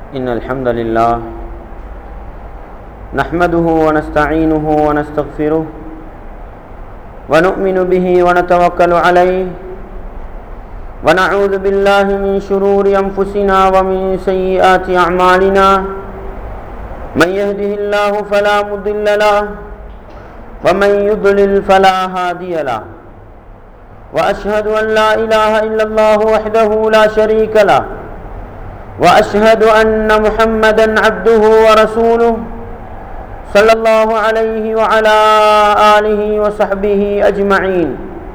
إن الحمد لله نحمده ونستعينه ونستغفره ونؤمن به ونتوكل عليه ونعوذ بالله من شرور أنفسنا ومن سيئات أعمالنا من يهده الله فلا مضل له ومن يضلل فلا هادي له وأشهد أن لا إله إلا الله وحده لا شريك له واشهد ان محمدا عبده ورسوله صلى الله عليه وعلى اله وصحبه اجمعين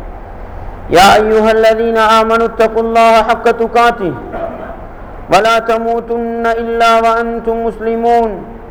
يا ايها الذين امنوا اتقوا الله حق تقاته ولا تموتن الا وانتم مسلمون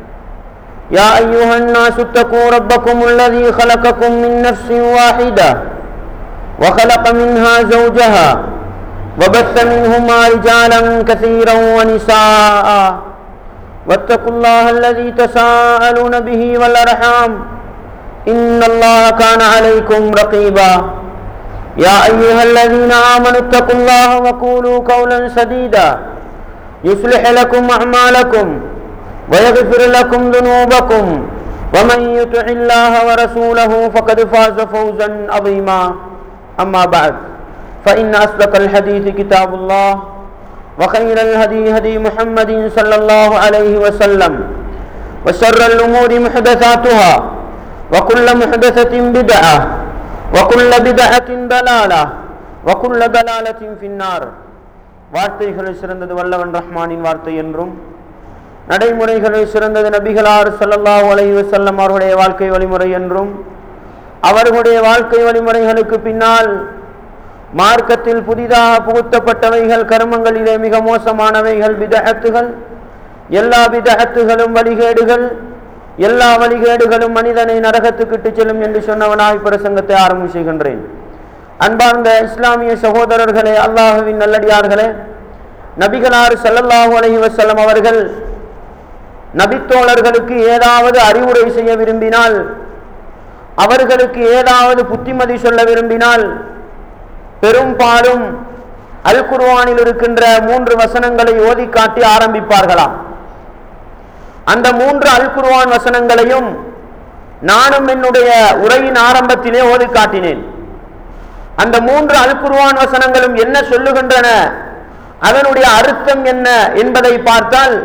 يا ايها الناس اتقوا ربكم الذي خلقكم من نفس واحده وخلق منها زوجها وبث منهما رجالا كثيرا ونساء واتقوا الله الذي تساءلون به والارحام ان الله كان عليكم رقيبا يا ايها الذين امنوا اتقوا الله وقولوا قولا سديدا يصلح لكم اعمالكم ويغفر لكم ذنوبكم ومن يطع الله ورسوله فقد فاز فوزا عظيما اما بعد فإن أصدق الحديث كتاب الله وخير الهدي هدي محمد صلى الله عليه وسلم وشر الأمور محدثاتها وكل محدثة بدعة وكل بدعة ضلالة وكل ضلالة في النار வார்த்தைகளில் சிறந்தது வல்லவன் ரஹ்மானின் வார்த்தை என்றும் நடைமுறைகளில் சிறந்தது நபிகளார் சல்லல்லாஹு அலைஹி வஸல்லம் அவருடைய வாழ்க்கை வழிமுறை என்றும் அவர்களுடைய வாழ்க்கை வழிமுறைகளுக்கு பின்னால் மார்க்கத்தில் புதிதாக புகுத்தப்பட்டவைகள் கர்மங்களிலே மிக மோசமானவைகள் விதகத்துகள் எல்லா விதகத்துகளும் வழிகேடுகள் எல்லா வழிகேடுகளும் மனிதனை நரகத்துக்கிட்டு செல்லும் என்று சொன்னவனாய் பிரசங்கத்தை ஆரம்பம் செய்கின்றேன் அன்பார்ந்த இஸ்லாமிய சகோதரர்களே அல்லாஹுவின் நல்லடியார்களே நபிகளார் சல்லல்லாஹு அலஹி வசல்லம் அவர்கள் நபித்தோழர்களுக்கு ஏதாவது அறிவுரை செய்ய விரும்பினால் அவர்களுக்கு ஏதாவது புத்திமதி சொல்ல விரும்பினால் பெரும்பாலும் அல் குர்வானில் இருக்கின்ற மூன்று வசனங்களை ஓதி காட்டி ஆரம்பிப்பார்களாம் அந்த மூன்று அல் குர்வான் வசனங்களையும் நானும் என்னுடைய உரையின் ஆரம்பத்திலே ஓதி காட்டினேன் அந்த மூன்று அல் குர்வான் வசனங்களும் என்ன சொல்லுகின்றன அதனுடைய அர்த்தம் என்ன என்பதை பார்த்தால்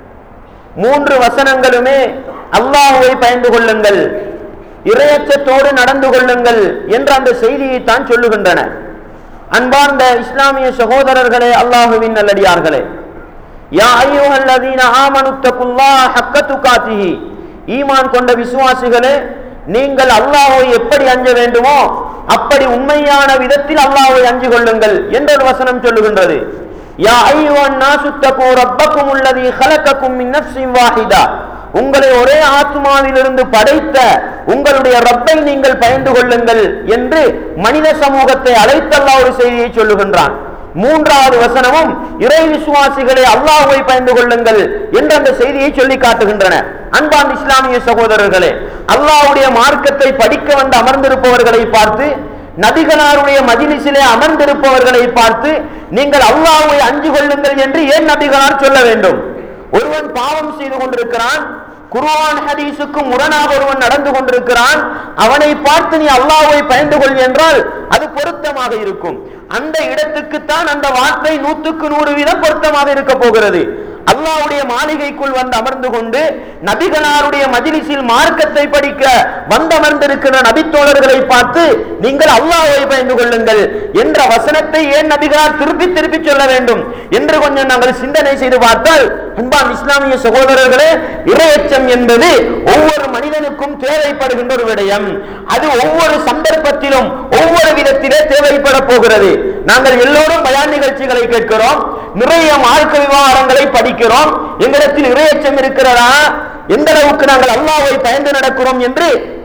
மூன்று வசனங்களுமே அல்லாஹுவை பயந்து கொள்ளுங்கள் இரையச்சத்தோடு நடந்து கொள்ளுங்கள் என்ற அந்த செய்தியை தான் சொல்லுகின்றன அன்பார்ந்த இஸ்லாமிய சகோதரர்களே அல்லாஹுவின் நல்லடியார்களே யா ஐயோஹல்லதீன ஆமனுத்தகுல்லாஹ் ஹக்க துகாத்திஹி ஈமான் கொண்ட விசுவாசிகளே நீங்கள் அல்லாஹ்வை எப்படி அஞ்ச வேண்டுமோ அப்படி உண்மையான விதத்தில் அல்லாஹ்வை அஞ்சு கொள்ளுங்கள் என்ற ஒரு வசனம் சொல்லுகின்றது யா ஐயோன் நாசுத்தகு ரப்பக்கும் உள்ளதி ஹலக்கக்கும் மின் நஃப்ஸின் வாஹிதா உங்களை ஒரே ஆத்மாவிலிருந்து படைத்த உங்களுடைய ரப்பை நீங்கள் பயந்து கொள்ளுங்கள் என்று மனித சமூகத்தை அழைத்தல்லா ஒரு செய்தியை சொல்லுகின்றான் மூன்றாவது வசனமும் இறை விசுவாசிகளை அல்லாஹுவை பயந்து கொள்ளுங்கள் என்ற அந்த செய்தியை சொல்லி காட்டுகின்றன அன்பான் இஸ்லாமிய சகோதரர்களே அல்லாஹுடைய மார்க்கத்தை படிக்க வந்து அமர்ந்திருப்பவர்களை பார்த்து நபிகளாருடைய மஜிலிசிலே அமர்ந்திருப்பவர்களை பார்த்து நீங்கள் அல்லாஹுவை அஞ்சு கொள்ளுங்கள் என்று ஏன் நபிகளார் சொல்ல வேண்டும் ஒருவன் பாவம் செய்து கொண்டிருக்கிறான் குர்ஆன் ஹதீஸுக்கு முரணாக ஒருவன் நடந்து கொண்டிருக்கிறான் அவனை பார்த்து நீ அல்லாஹ்வை பயந்து கொள் என்றால் அது பொருத்தமாக இருக்கும் அந்த இடத்துக்குத்தான் அந்த வார்த்தை நூற்றுக்கு நூறு வீதம் பொருத்தமாக இருக்க போகிறது அல்லாவுடைய மாளிகைக்குள் வந்து அமர்ந்து கொண்டு நபிகளாருடைய மஜிலிசில் மார்க்கத்தை படிக்க வந்தமர்ந்திருக்கிற நபித்தோழர்களை பார்த்து நீங்கள் அல்லாஹை பயந்து கொள்ளுங்கள் என்ற வசனத்தை ஏன் நபிகளார் திருப்பி திருப்பி சொல்ல வேண்டும் என்று கொஞ்சம் நாங்கள் சிந்தனை செய்து பார்த்தால் அன்பான் இஸ்லாமிய சகோதரர்களே இரையச்சம் என்பது ஒவ்வொரு மனிதனுக்கும் தேவைப்படுகின்ற ஒரு விடயம் அது ஒவ்வொரு சந்தர்ப்பத்திலும் ஒவ்வொரு விதத்திலே தேவைப்பட போகிறது நாங்கள் எல்லோரும் பயான் நிகழ்ச்சிகளை கேட்கிறோம் நிறைய மார்க்க விவகாரங்களை படிக்கிறோம் எங்களிடத்தில் இரையச்சம் இருக்கிறதா எந்த அளவுக்கு நாங்கள் அல்லாவை பயந்து நடக்கிறோம் என்று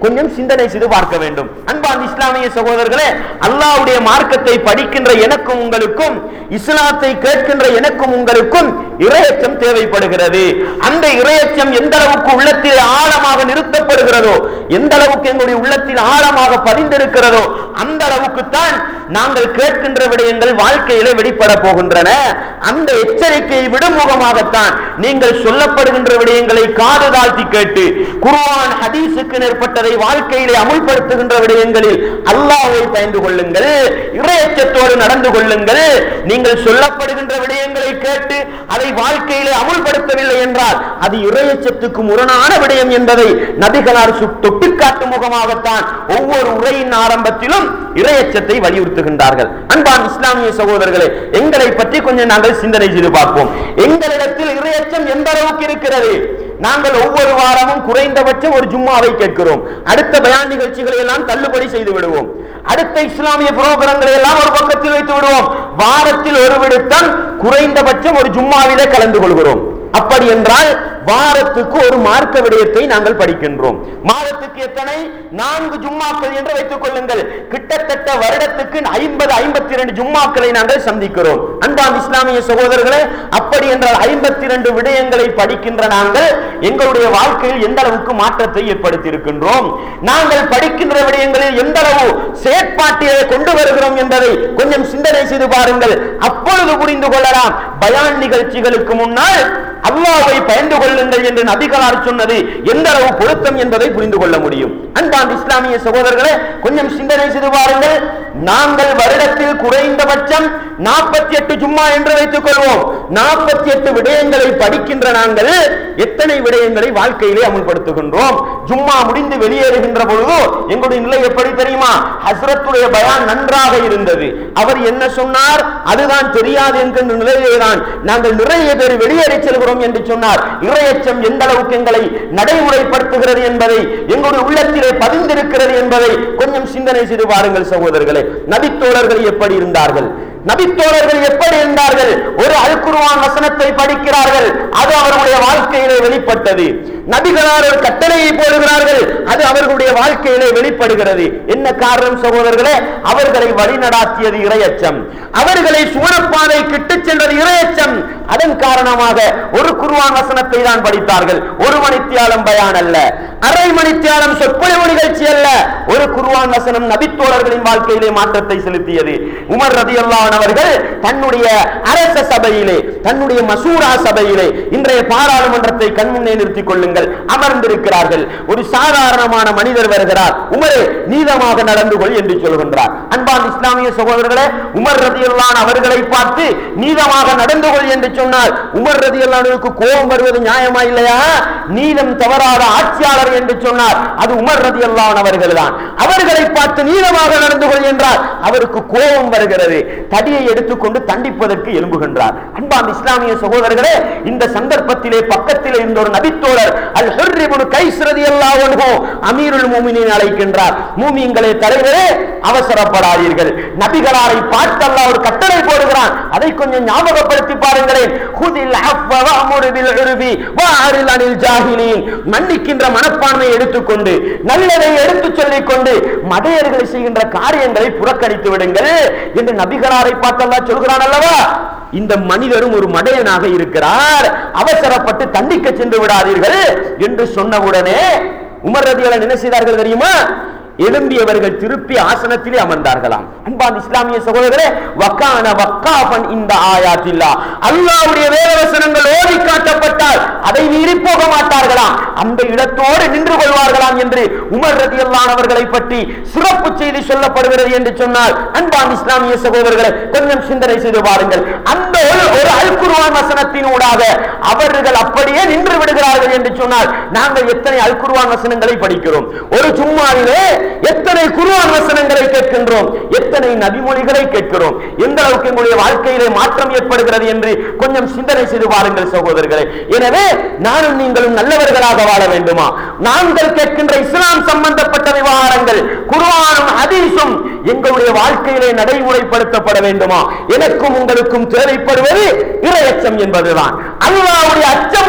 கொஞ்சம் சிந்தனை செய்து பார்க்க வேண்டும் அன்பான் இஸ்லாமிய சகோதரர்களே அல்லாஹ்வுடைய மார்க்கத்தை படிக்கின்ற எனக்கும் உங்களுக்கும் இஸ்லாத்தை கேட்கின்ற எனக்கும் உங்களுக்கும் இரையச்சம் தேவைப்படுகிறது அந்த இரையச்சம் எந்த அளவுக்கு உள்ளத்தில் ஆழமாக நிறுத்தப்படுகிறதோ எந்த அளவுக்கு எங்களுடைய உள்ளத்தில் ஆழமாக பதிந்திருக்கிறதோ அந்த அளவுக்கு தான் நாங்கள் கேட்கின்ற விடயங்கள் வாழ்க்கையிலே வெளிப்பட போகின்றன அந்த எச்சரிக்கையை விடும் முகமாகத்தான் நீங்கள் சொல்லப்படுகின்ற விடயங்களை காது தாழ்த்தி கேட்டு குர்ஆன் ஹதீஸுக்கு நேர்பட்டதை வாழ்க்கையிலே அமுல்படுத்துகின்ற விடயங்களில் அல்லாஹ்வை பயந்து கொள்ளுங்கள் இறையச்சத்தோடு நடந்து கொள்ளுங்கள் நீங்கள் சொல்லப்படுகின்ற விடயங்களை கேட்டு அதை வாழ்க்கையிலே அமுல்படுத்தவில்லை என்றால் அது இறையச்சத்துக்கு முரணான விடயம் என்பதை நபிகளார் சு- தொட்டுக்காட்டும் முகமாகத்தான் ஒவ்வொரு உரையின் ஆரம்பத்திலும் இறையச்சத்தை வலியுறுத்துகின்றார்கள் அன்பான் இஸ்லாமிய சகோதரர்களே எங்களை பற்றி கொஞ்சம் நாங்கள் சிந்தனை செய்து பார்ப்போம் எங்களிடத்தில் இறையச்சம் எந்த அளவுக்கு இருக்கிறது நாங்கள் ஒவ்வொரு வாரமும் குறைந்தபட்சம் ஒரு ஜும்மாவை கேட்கிறோம் அடுத்த பயான் நிகழ்ச்சிகளை எல்லாம் தள்ளுபடி செய்து விடுவோம் அடுத்த இஸ்லாமிய புரோகிரங்களை எல்லாம் ஒரு பக்கத்தில் வைத்து விடுவோம் வாரத்தில் ஒரு விடுத்தம் குறைந்தபட்சம் ஒரு ஜும்மாவிலே கலந்து கொள்கிறோம் அப்படி என்றால் வாரத்துக்கு ஒரு மார்க்க விடயத்தை நாங்கள் படிக்கின்றோம் மாதத்துக்கு எத்தனை நான்கு ஜும்மாக்கள் என்று வைத்துக் கொள்ளுங்கள் கிட்டத்தட்ட வருடத்துக்கு ஐம்பது ஐம்பத்தி இரண்டு ஜும்மாக்களை நாங்கள் சந்திக்கிறோம் அன்பான் இஸ்லாமிய சகோதரர்களே அப்படி என்றால் ஐம்பத்தி இரண்டு விடயங்களை படிக்கின்ற நாங்கள் எங்களுடைய வாழ்க்கையில் எந்த அளவுக்கு மாற்றத்தை ஏற்படுத்தி இருக்கின்றோம் நாங்கள் படிக்கின்ற விடயங்களில் எந்த அளவு செயற்பாட்டிலே கொண்டு வருகிறோம் என்பதை கொஞ்சம் சிந்தனை செய்து பாருங்கள் அப்பொழுது புரிந்து கொள்ளலாம் பயான் நிகழ்ச்சிகளுக்கு முன்னால் அல்லாஹ்வை பயந்து கொள்ளுங்கள் என்று நபிகளார் சொன்னது எந்த அளவு பொருத்தம் என்பதை புரிந்து கொள்ள முடியும் அன்பான் இஸ்லாமிய சகோதரர்களே கொஞ்சம் சிந்தனை செய்து பாருங்கள் நாங்கள் வருடத்தில் குறைந்தபட்சம் நாற்பத்தி எட்டு ஜும்மா என்று வைத்துக் கொள்வோம் நாற்பத்தி எட்டு விடயங்களை படிக்கின்ற நாங்கள் எத்தனை விடயங்களை வாழ்க்கையிலே அமுல்படுத்துகின்றோம் ஜும்மா முடிந்து வெளியேறுகின்ற பொழுது எங்களுடைய நிலை எப்படி தெரியுமா ஹஸ்ரத்துடைய பயான் நன்றாக இருந்தது அவர் என்ன சொன்னார் அதுதான் தெரியாது என்கின்ற நிலையிலே தான் நாங்கள் நிறைய பேர் வெளியேறி செல்கிறோம் என்று சொன்னார் இறையச்சம் எந்த அளவுக்கு எங்களை நடைமுறைப்படுத்துகிறது என்பதை எங்களுடைய உள்ளத்திலே பதிந்திருக்கிறது என்பதை கொஞ்சம் சிந்தனை செய்து பாருங்கள் சகோதரர்களே நபித்தோழர்கள் எப்படி இருந்தார்கள் நபித்தோழர்கள் எப்படி இருந்தார்கள் ஒரு அல் குர்ஆன் வசனத்தை படிக்கிறார்கள் அது அவர்களுடைய வாழ்க்கையிலே வெளிப்பட்டது நபிகளார் ஒரு கட்டளையை போடுகிறார்கள் அது அவர்களுடைய வாழ்க்கையிலே வெளிப்படுகிறது என்ன காரணம் சகோதரர்களே அவர்களை வழிநடாத்தியது இரையச்சம் அவர்களை சூழப்பாதை கிட்டுச் சென்றது இரையச்சம் அதன் காரணமாக ஒரு குர்ஆன் வசனத்தை தான் படித்தார்கள் ஒரு மணித்தியாலம் பயான் அல்ல அரை மணித்தியாலம் சொற்பொழிவு நிகழ்ச்சி அல்ல ஒரு குர்ஆன் வசனம் நபித்தோழர்களின் வாழ்க்கையிலே மாற்றத்தை செலுத்தியது உமர் ரதியல்லாஹு அவர்கள் தன்னுடைய அரச சபையிலே தன்னுடைய மசூரா சபையிலே இன்றைய பாராளுமன்றத்தை கண்முன்னே நிறுத்திக் கொள்ளுங்கள் அமர்ந்திருக்கிறார்கள் ஒரு சாதாரணமான மனிதர் வருகிறார் உமரே நீதமாக நடந்து கொள் என்று சொல்கின்றார் அன்பான் இஸ்லாமிய சகோதரர்களே உமர் ரதியல்லான் அவர்களை பார்த்து நீதமாக நடந்து கொள் என்று சொன்னால் உமர் ரதியல்லானுக்கு கோபம் வருவது நியாயமா இல்லையா நீதம் தவறாத ஆட்சியாளர் என்று சொன்னார் அது உமர் ரதியல்லான் அவர்கள் தான் அவர்களை பார்த்து நீதமாக நடந்து கொள் என்றால் அவருக்கு கோபம் வருகிறது தடியை எடுத்துக்கொண்டு தண்டிப்பதற்கு எழும்புகின்றார் அன்பான் இஸ்லாமிய சகோதரர்களே இந்த சந்தர்ப்பத்திலே பக்கத்திலே இருந்த ஒரு நபித்தோழர் அல் ஹுர்ரிபுன் கைஸ் ரலியல்லாஹு அன்ஹு அமீருல் மூமினீன் அழைக்கின்றார் மூமின்களே தலைவரே அவசரப்படாதீர்கள் நபிகளாரை பார்த்து அல்லாஹ் ஒரு கட்டளை போடுகிறான் அதை கொஞ்சம் ஞாபகப்படுத்தி பாருங்களேன் ஹுதில் அஃவ வஅமுரு பில் உர்வி வஅரில் அனில் ஜாஹிலீன் மன்னிக்கின்ற மனப்பான்மையை எடுத்துக்கொண்டு நல்லதை எடுத்துச் சொல்லிக் கொண்டு மடையர்களை செய்கின்ற காரியங்களை புறக்கணித்து விடுங்கள் என்று நபிகளாரை பார்த்து அல்லாஹ் சொல்கிறான் அல்லவா இந்த மனிதரும் ஒரு மடையனாக இருக்கிறார் அவசரப்பட்டு தண்டிக்க சென்று விடாதீர்கள் என்று சொன்னவுடனே உமர் ரதியாளன் என்ன செய்தார்கள் தெரியுமா எழும்பியவர்கள் திருப்பி ஆசனத்திலே அமர்ந்தார்களாம் அன்பான் இஸ்லாமிய சகோதரரே வக்கான வக்காஃபன் இந்த ஆயாத்தில்லா அல்லாஹ்வுடைய வேதவசனங்கள் ஓதி காட்டப்பட்டால் அதை மீறி போக மாட்டார்களாம் அந்த இடத்தோடு நின்று கொள்வார்களாம் என்று உமர் ரதியல்லான் அவர்களை பற்றி சிறப்பு செய்தி சொல்லப்படுகிறது என்று சொன்னால் அன்பான் இஸ்லாமிய சகோதரர்களை கொஞ்சம் சிந்தனை செய்து பாருங்கள் அந்த ஒரு ஒரு அல் குர்ஆன் வசனத்தின் ஊடாக அவர்கள் அப்படியே நின்று விடுகிறார்கள் என்று சொன்னால் நாங்கள் எத்தனை அல் குர்ஆன் வசனங்களை படிக்கிறோம் ஒரு சும்மாவிலே எத்தனை குர்ஆன் வசனங்களை கேட்கின்றோம் எத்தனை நபிமொழிகளை கேட்கிறோம் எந்த அளவுக்கு எங்களுடைய வாழ்க்கையிலே மாற்றம் ஏற்படுகிறது என்று கொஞ்சம் சிந்தனை செய்து பாருங்கள் சகோதரர்களே எனவே நானும் நீங்களும் நல்லவர்களாக வாழ வேண்டுமா நாங்கள் கேட்கின்ற இஸ்லாம் சம்பந்தப்பட்ட விவகாரங்கள் குர்ஆனும் ஹதீஸும் எங்களுடைய வாழ்க்கையிலே நடைமுறைப்படுத்தப்பட வேண்டுமா எனக்கும் உங்களுக்கும் தேவைப்படுவது இரையச்சம் என்பதுதான் அல்லாவுடைய அச்சம்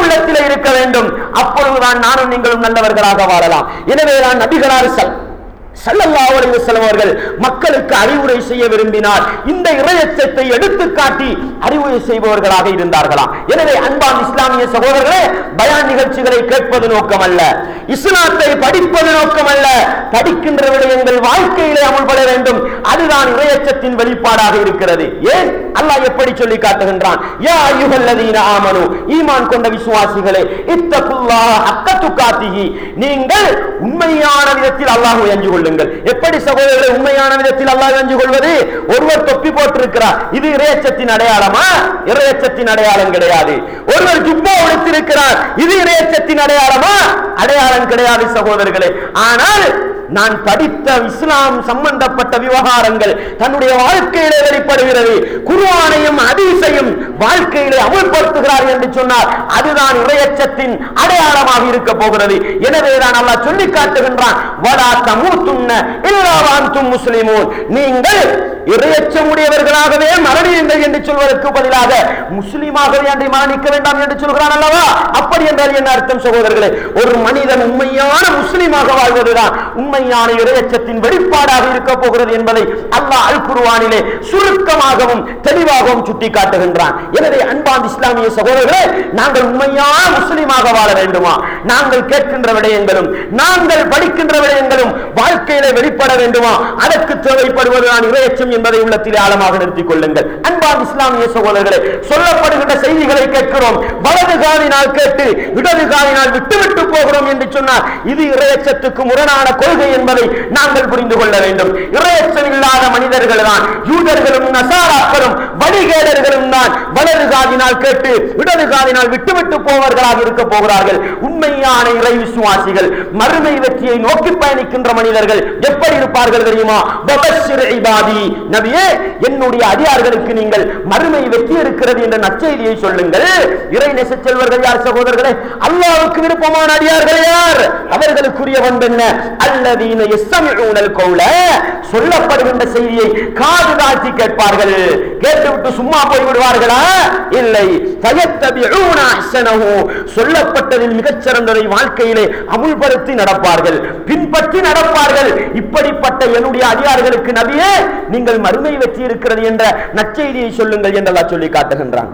உள்ளத்தில் இருக்க வேண்டும் அப்பொழுதுதான் நானும் நீங்களும் நல்லவர்களாக வாழலாம் எனவே நான் நபிகளார் சல் ஸல்லல்லாஹு அலைஹி வஸல்லம் அவர்கள் மக்களுக்கு அறிவுரை செய்ய விரும்பினார் இந்த இறையச்சத்தை எடுத்து காட்டி அறிவுரை செய்பவர்களாக இருந்தார்களாம் எனவே அன்பான் இஸ்லாமிய சகோதரர்களே பயான் நிகழ்ச்சிகளை கேட்பது நோக்கமல்ல இஸ்லாத்தை படிப்பது நோக்கமல்ல படிக்கின்ற விடயங்கள் வாழ்க்கையிலே அமுல்பட வேண்டும் அதுதான் இறையச்சத்தின் வெளிப்பாடாக இருக்கிறது ஏன் அல்லாஹ் எப்படி சொல்லி காட்டுகின்றான் யா அய்யுஹல்லதீன ஆமனு ஈமான் கொண்ட விசுவாசிகளே இத்தகுல்லாஹ ஹக்க துகாத்திஹி நீங்கள் உண்மையான விதத்தில் அல்லாஹ்வை அஞ்சு கொள்ளுங்கள் எப்படி சகோதரர்களை உண்மையான விதத்தில் அல்லாஹ் அஞ்சு கொள்வது ஒருவர் தொப்பி போட்டிருக்கிறார் இது இறையச்சத்தின் அடையாளமா இறையச்சத்தின் அடையாளம் கிடையாது ஒருவர் ஜுப்பா உடுத்திருக்கிறார் இது இறையச்சத்தின் அடையாளமா அடையாளம் கிடையாது சகோதரர்களே ஆனால் நான் படித்த இஸ்லாம் சம்பந்தப்பட்ட விவகாரங்கள் தன்னுடைய வாழ்க்கையிலே வெளிப்படுகிறது குர்ஆனையும் ஹதீஸையும் வாழ்க்கையிலே அமுல்படுத்துகிறார் என்று சொன்னார் அதுதான் இறையச்சத்தின் அடையாளமாக இருக்க போகிறது எனவே தான் அல்லாஹ் சொல்லி காட்டுகின்றான் வலா தமூத்துன்ன இல்லா வான்தும் முஸ்லிமூன் நீங்கள் இறையச்சமுடையவர்களாகவே மரணியுங்கள் என்று சொல்வதற்கு பதிலாக முஸ்லிமாகவே அன்றை மரணிக்க வேண்டாம் என்று சொல்கிறான் அல்லவா அப்படி என்றால் என்ன அர்த்தம் சகோதரர்களே ஒரு மனிதன் உண்மையான முஸ்லிமாக வாழ்வதுதான் உண்மையான இறையச்சத்தின் வெளிப்பாடாக இருக்க போகிறது என்பதை அல்லாஹ் அல் குர்ஆனிலே சுருக்கமாகவும் தெளிவாகவும் சுட்டி காட்டுகின்றான் எனவே அன்பான் இஸ்லாமிய சகோதரர்களே நாங்கள் உண்மையான முஸ்லிமாக வாழ வேண்டுமா நாங்கள் கேட்கின்ற விடயங்களும் நாங்கள் படிக்கின்ற விடயங்களும் வாழ்க்கையிலே வெளிப்பட வேண்டுமா அதற்கு தேவைப்படுவதுதான் இறையச்சம் என்பதை உள்ளத்திலே ஆழமாக நிறுத்திக் கொள்ளுங்கள் அன்பான் இஸ்லாமிய சகோதரர்களே சொல்லப்படுகின்ற செய்திகளை கேட்கிறோம் வலது காலினால் கேட்டு இடது காலினால் விட்டு விட்டு போகிறோம் என்று சொன்னார் இது இறையச்சத்துக்கு முரணான கொள்கை என்பதை நாங்கள் புரிந்து கொள்ள வேண்டும் இறையச்சம் இல்லாத மனிதர்கள் தான் யூதர்களும் நசாராக்களும் வழிகேடர்களும் தான் வலது காதினால் கேட்டு இடது காதினால் விட்டுவிட்டு போவர்களாக இருக்க போகிறார்கள் உண்மையான இறை விசுவாசிகள் மறுமை வெற்றியை நோக்கி பயணிக்கின்ற மனிதர்கள் எப்படி இருப்பார்கள் தெரியுமா பபஷிர் இபாதி நபியே என்னுடைய அடியார்களுக்கு நீங்கள் மறுமை வெற்றி இருக்கிறது என்ற நற்செய்தியை சொல்லுங்கள் இறை நெச செல்வர்கள் யார் சகோதரர்களே அல்லாஹ்வுக்கு விருப்பமான அடியார்கள் யார் அவர்களுக்குரிய பண்பு என்ன அல்லதீன யஸ்தமிஊனல் கௌல சொல்லப்படுகின்ற செய்தியை காது தாழ்த்தி கேட்பார்கள் கேட்டுவிட்டு சும்மா போய் விடுவார்களா இல்லை ஃபயத்தபிஊன அஹ்ஸனஹு சொல்லப்பட்டதில் மிகச் சிறந்ததை வாழ்க்கையிலே அமுல்படுத்தி நடப்பார்கள் பின்பற்றி நடப்பார்கள் இப்படிப்பட்ட என்னுடைய அடியார்களுக்கு நபியே நீங்கள் மறுமை வெற்றி இருக்கிறது என்ற நற்செய்தியை சொல்லுங்கள் என்றெல்லாம் சொல்லி காட்டுகின்றான்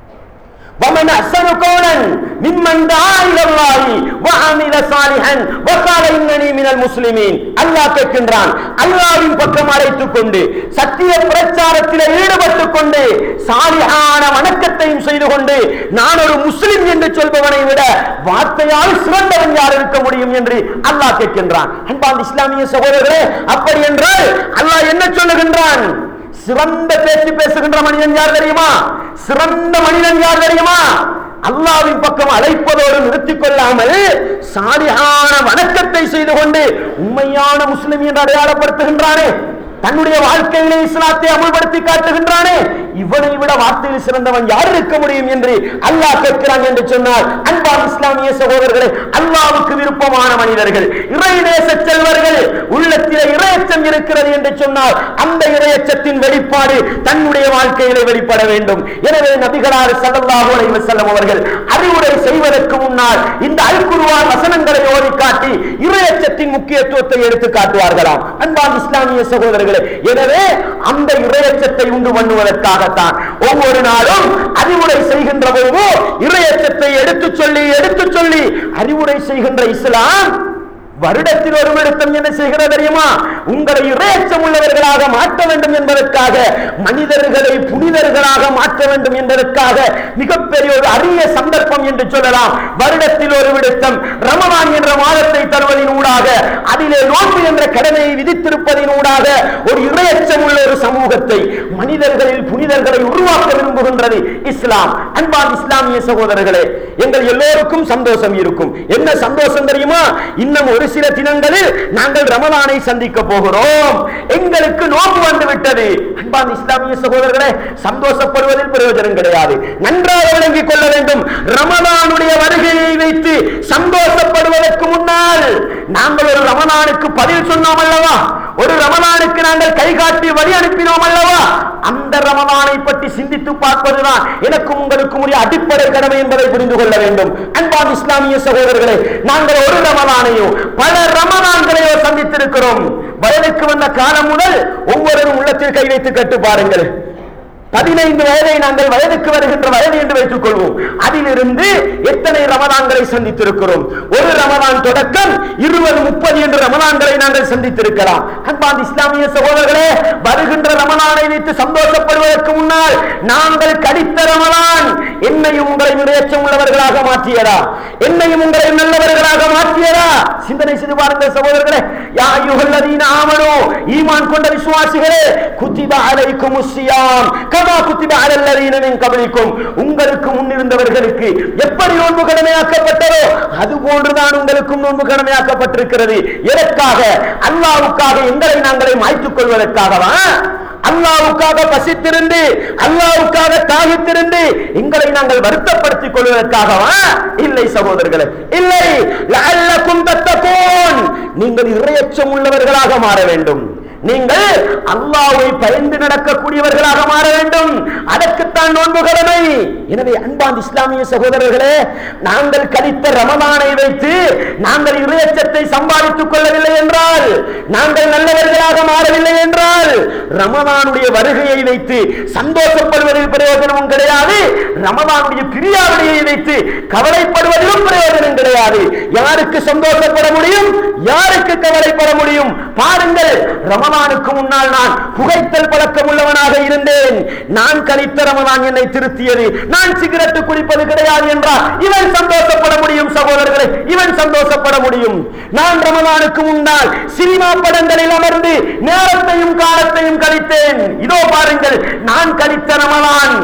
ومن أحسن قولا ممن دعا إلى الله وعمل صالحا وقال إنني من المسلمين அல்லாஹ் கேட்கின்றான் அல்லாஹ்வின் பக்கம் அழைத்துக் கொண்டு சத்திய பிரச்சாரத்தில் ஈடுபட்டுக் கொண்டு சாலிஹான வணக்கத்தையும் செய்து கொண்டு நான் ஒரு முஸ்லிம் என்று சொல்பவனை விட வார்த்தையால் சிறந்தவன் யார் இருக்க முடியும் என்று அல்லாஹ் கேட்கின்றான் அன்பான் இஸ்லாமிய சகோதரர்களே அப்படி என்றால் அல்லாஹ் என்ன சொல்லுகின்றான் சிறந்த பேச்சு பேசுகின்ற மனிதன் யார் தெரியுமா சிறந்த மனிதன் யார் தெரியுமா அல்லாவின் பக்கம் அழைப்பதோடு நிறுத்திக் கொள்ளாமல் சாலியான வணக்கத்தை செய்து கொண்டு உண்மையான முஸ்லிம் என்று அடையாளப்படுத்துகின்றானே தன்னுடைய வாழ்க்கையிலே இஸ்லாத்தை அமுல்படுத்தி காட்டுகின்றானே இவனை விட வார்த்தையில் சிறந்தவன் யார் இருக்க முடியும் என்று அல்லாஹ் கேட்கிறான் என்று சொன்னால் அன்பான் இஸ்லாமிய சகோதரர்களே அல்லாவுக்கு விருப்பமான மனிதர்கள் இறைநேச செல்வர்கள் உள்ளத்திலே இறையச்சம் இருக்கிறது என்று சொன்னால் அந்த இறையச்சத்தின் வெளிப்பாடு தன்னுடைய வாழ்க்கையிலே வெளிப்பட வேண்டும் எனவே நபிகளார் ஸல்லல்லாஹு அலைஹி வஸல்லம் அவர்கள் அறிவுரை செய்வதற்கு முன்னால் இந்த அல் குர்ஆன் வசனங்களை ஓதி காட்டி இறையச்சத்தின் முக்கியத்துவத்தை எடுத்து காட்டுவார்களாம் அன்பான் இஸ்லாமிய சகோதரர்களே எனவே அந்த இறையச்சத்தை உண்டு பண்ணுவதற்காகத்தான் ஒவ்வொரு நாளும் அறிவுரை செய்கின்ற போது இறையச்சத்தை எடுத்துச் சொல்லி எடுத்துச் சொல்லி அறிவுரை செய்கின்ற இஸ்லாம் வருடத்தில் ஒரு விடுத்தம் என்ன செய்கிறது தெரியுமா உங்களை இறையச்சம் உள்ளவர்களாக மாற்ற வேண்டும் என்பதற்காக மனிதர்களை புனிதர்களாக மாற்ற வேண்டும் என்பதற்காக மிகப்பெரிய ஒரு அரிய சந்தர்ப்பம் என்று சொல்லலாம் வருடத்தில் ஒரு விடுத்தம் ரமலான் என்ற மாதத்தை தருவதின் ஊடாக அதிலே நோன்பு என்ற கடமையை விதித்திருப்பதின் ஊடாக ஒரு இறையச்சம் உள்ள ஒரு சமூகத்தை மனிதர்களில் புனிதர்களை உருவாக்க விரும்புகின்றது இஸ்லாம் அன்பான் இஸ்லாமிய சகோதரர்களே எங்கள் எல்லோருக்கும் சந்தோஷம் இருக்கும் என்ன சந்தோஷம் தெரியுமா இன்னும் ஒரு சில தினங்களில் நாங்கள் ரமலானை சந்திக்க போகிறோம் எங்களுக்கு நோன்பு வந்து விட்டது அன்பான் இஸ்லாமிய சகோதரர்களே சந்தோஷப்படுவதில் பிரயோஜனம் கிடையாது நன்றாக விளங்கிக் கொள்ள வேண்டும் ரமலானுடைய வருகையை வைத்து சந்தோஷப்படுவதற்கு முன்னால் நாங்கள் ஒரு ரமலானுக்கு பதில் சொன்னோம் அல்லவா ஒரு ரமலானுக்கு நாங்கள் கை காட்டி வழி அனுப்பினோம் அல்லவா அந்த ரமலானை பற்றி சிந்தித்து பார்ப்பதுதான் எனக்கும் உங்களுக்கும் உரிய அடிப்படை கடமை என்பதை புரிந்து கொள்ள வேண்டும் அன்பான் இஸ்லாமிய சகோதரர்களே நாங்கள் ஒரு ரமலானையோ பல ரமலான்களையோ சந்தித்திருக்கிறோம் வயதுக்கு வந்த காலம் முதல் ஒவ்வொருவரும் உள்ளத்தில் கை வைத்து கட்டு பாருங்கள் பதினைந்து வயதை நாங்கள் வயதுக்கு வருகின்ற வயது என்று வைத்துக் கொள்வோம் அதிலிருந்து எத்தனை ரமதான்களை சந்தித்திருக்கிறோம் ஒரு ரமதான் தொடக்கம் இருபது முப்பது என்று ரமதான்களை நாங்கள் சந்தித்திருக்கலாம் அன்பான் இஸ்லாமிய சகோதரர்களே வருகின்ற ரமலானை வைத்து சந்தோஷப்படுவதற்கு முன்னால் நாங்கள் கடித்த ரமலான் என்னையும் உங்களை நிறையச்சம் உள்ளவர்களாக மாற்றியதா என்னையும் உங்களை நல்லவர்களாக மாற்றியதா சிந்தனை செய்து பாருங்கள் சகோதரர்களே யா யுகல்லதீன ஆமனோ ஈமான் கொண்ட விசுவாசிகளே குத்திப அலைக்கும் உஸ்ஸியாம் கமா குத்திப அலல்லதீன மின் கபலிக்கும் உங்களுக்கு முன்னிருந்தவர்களுக்கு எப்படி நோன்பு கடமையாக்கப்பட்டதோ அது போன்றுதான் உங்களுக்கும் நோன்பு கடமையாக்கப்பட்டிருக்கிறது எதற்காக அல்லாவுக்காக எங்களை நாங்களே மாய்த்துக் கொள்வதற்காகவா அல்லாவுக்காக பசித்திருந்து அல்லாவுக்காக தாகித்திருந்து எங்களை நாங்கள் வருத்தப்படுத்திக் கொள்வதற்காகவா இல்லை சகோதரர்களே இல்லை லஅல்லக்கும் தத்தகூன் நீங்கள் இறையச்சம் உள்ளவர்களாக மாற வேண்டும் நீங்கள் அல்லாஹ்வை பயந்து நடக்கக்கூடியவர்களாக மாற வேண்டும் அதற்குத்தான் நோன்பு கடமை எனவே அன்பான் இஸ்லாமிய சகோதரர்களே நாங்கள் கழித்த ரமதானை வைத்து நாங்கள் இறையச்சத்தை சம்பாதித்துக் கொள்ளவில்லை என்றால் நாங்கள் நல்லவர்களாக மாறவில்லை என்றால் ரமதானுடைய வருகையை வைத்து சந்தோஷப்படுவதில் பிரயோஜனமும் கிடையாது ரமதானுடைய பிரியாவிடையை வைத்து கவலைப்படுவதிலும் பிரயோஜனம் கிடையாது யாருக்கு சந்தோஷப்பட முடியும் யாருக்கு கவலைப்பட முடியும் பாருங்கள் ரமலானுக்கு முன்னால் நான் புகைத்தல் பழக்கம் உள்ளவனாக இருந்தேன் நான் கழித்த ரமலான் என்னை திருத்தியது நான் சிகரெட்டு குடிப்பது கிடையாது என்றால் இவன் சந்தோஷப்பட முடியும் சகோதரர்களே இவன் சந்தோஷப்பட முடியும் நான் ரமலானுக்கு முன்னால் சினிமா படங்களில் அமர்ந்து நேரத்தையும் காலத்தையும் கழித்தேன் இதோ பாருங்கள் நான் கழித்த ரமலான்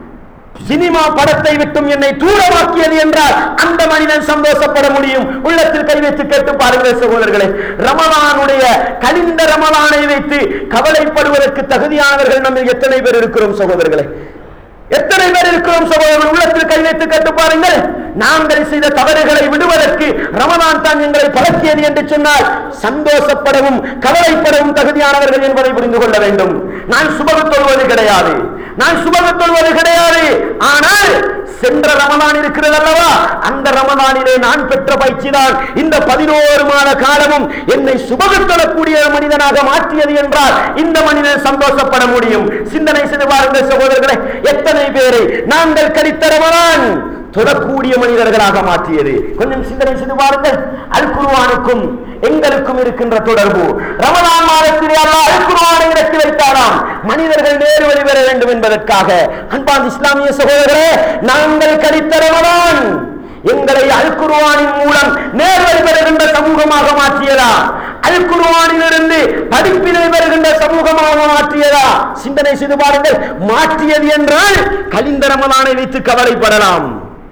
சினிமா படத்தை விட்டும் என்னை தூரமாக்கியது என்றால் அந்த மனிதன் சந்தோஷப்பட முடியும் உள்ளத்தில் கை வைத்து கேட்டு பாருங்கள் சகோதரர்களே ரமலானுடைய கலிந்த ரமலானை வைத்து கவலைப்படுவதற்கு தகுதியானவர்கள் நம்ம எத்தனை பேர் இருக்கிறோம் சகோதரர்களே எத்தனை பேர் இருக்கிறோம் சகோதரர்கள் உள்ளத்தில் கை வைத்து கேட்டு பாருங்கள் நாங்கள் செய்த தவறுகளை விடுவதற்கு ரமலான் தான் எங்களை பழக்கியது என்று சொன்னால் சந்தோஷப்படவும் கவலைப்படவும் தகுதியானவர்கள் என்பதை புரிந்து கொள்ள வேண்டும் நான் சுபகு தொழுவது கிடையாது நான் சுபகு தொழுவது கிடையாது ஆனால் சென்ற ரமலான் இருக்கிறது அல்லவா அந்த ரமலானிலே நான் பெற்ற பயிற்சி தான் இந்த பதினோரு மாத காலமும் என்னை சுபகு தொழக்கூடிய மனிதனாக மாற்றியது என்றால் இந்த மனிதன் சந்தோஷப்பட முடியும் சிந்தனை செய்து பாருங்கள் சகோதரர்களே எத்தனை பேரை நாங்கள் கழித்த ரமலான் தொடக்கூடிய மனிதர்களாக மாற்றியது கொஞ்சம் சிந்தனை செய்து பாருங்கள் அல் குருவானுக்கும் எங்களுக்கும் இருக்கின்ற தொடர்பு ரமலான் மாதத்திலே அல்லாஹ் அல் குருவானை இறக்கி வைத்தாராம் மனிதர்கள் நேரு வழி பெற வேண்டும் என்பதற்காக அன்பான் இஸ்லாமிய சகோதரர்களே நாங்கள் கழித்த ரமலான் எங்களை அல் குர்ஆனின் மூலம் நேர்வழி பெறுகின்ற சமூகமாக மாற்றியதா அல் குர்ஆனிலிருந்து படிப்பினை பெறுகின்ற சமூகமாக மாற்றியதா சிந்தனை செய்து பாருங்கள் மாற்றியது என்றால் கலிந்த ரமலானை வைத்து கவலைப்படலாம்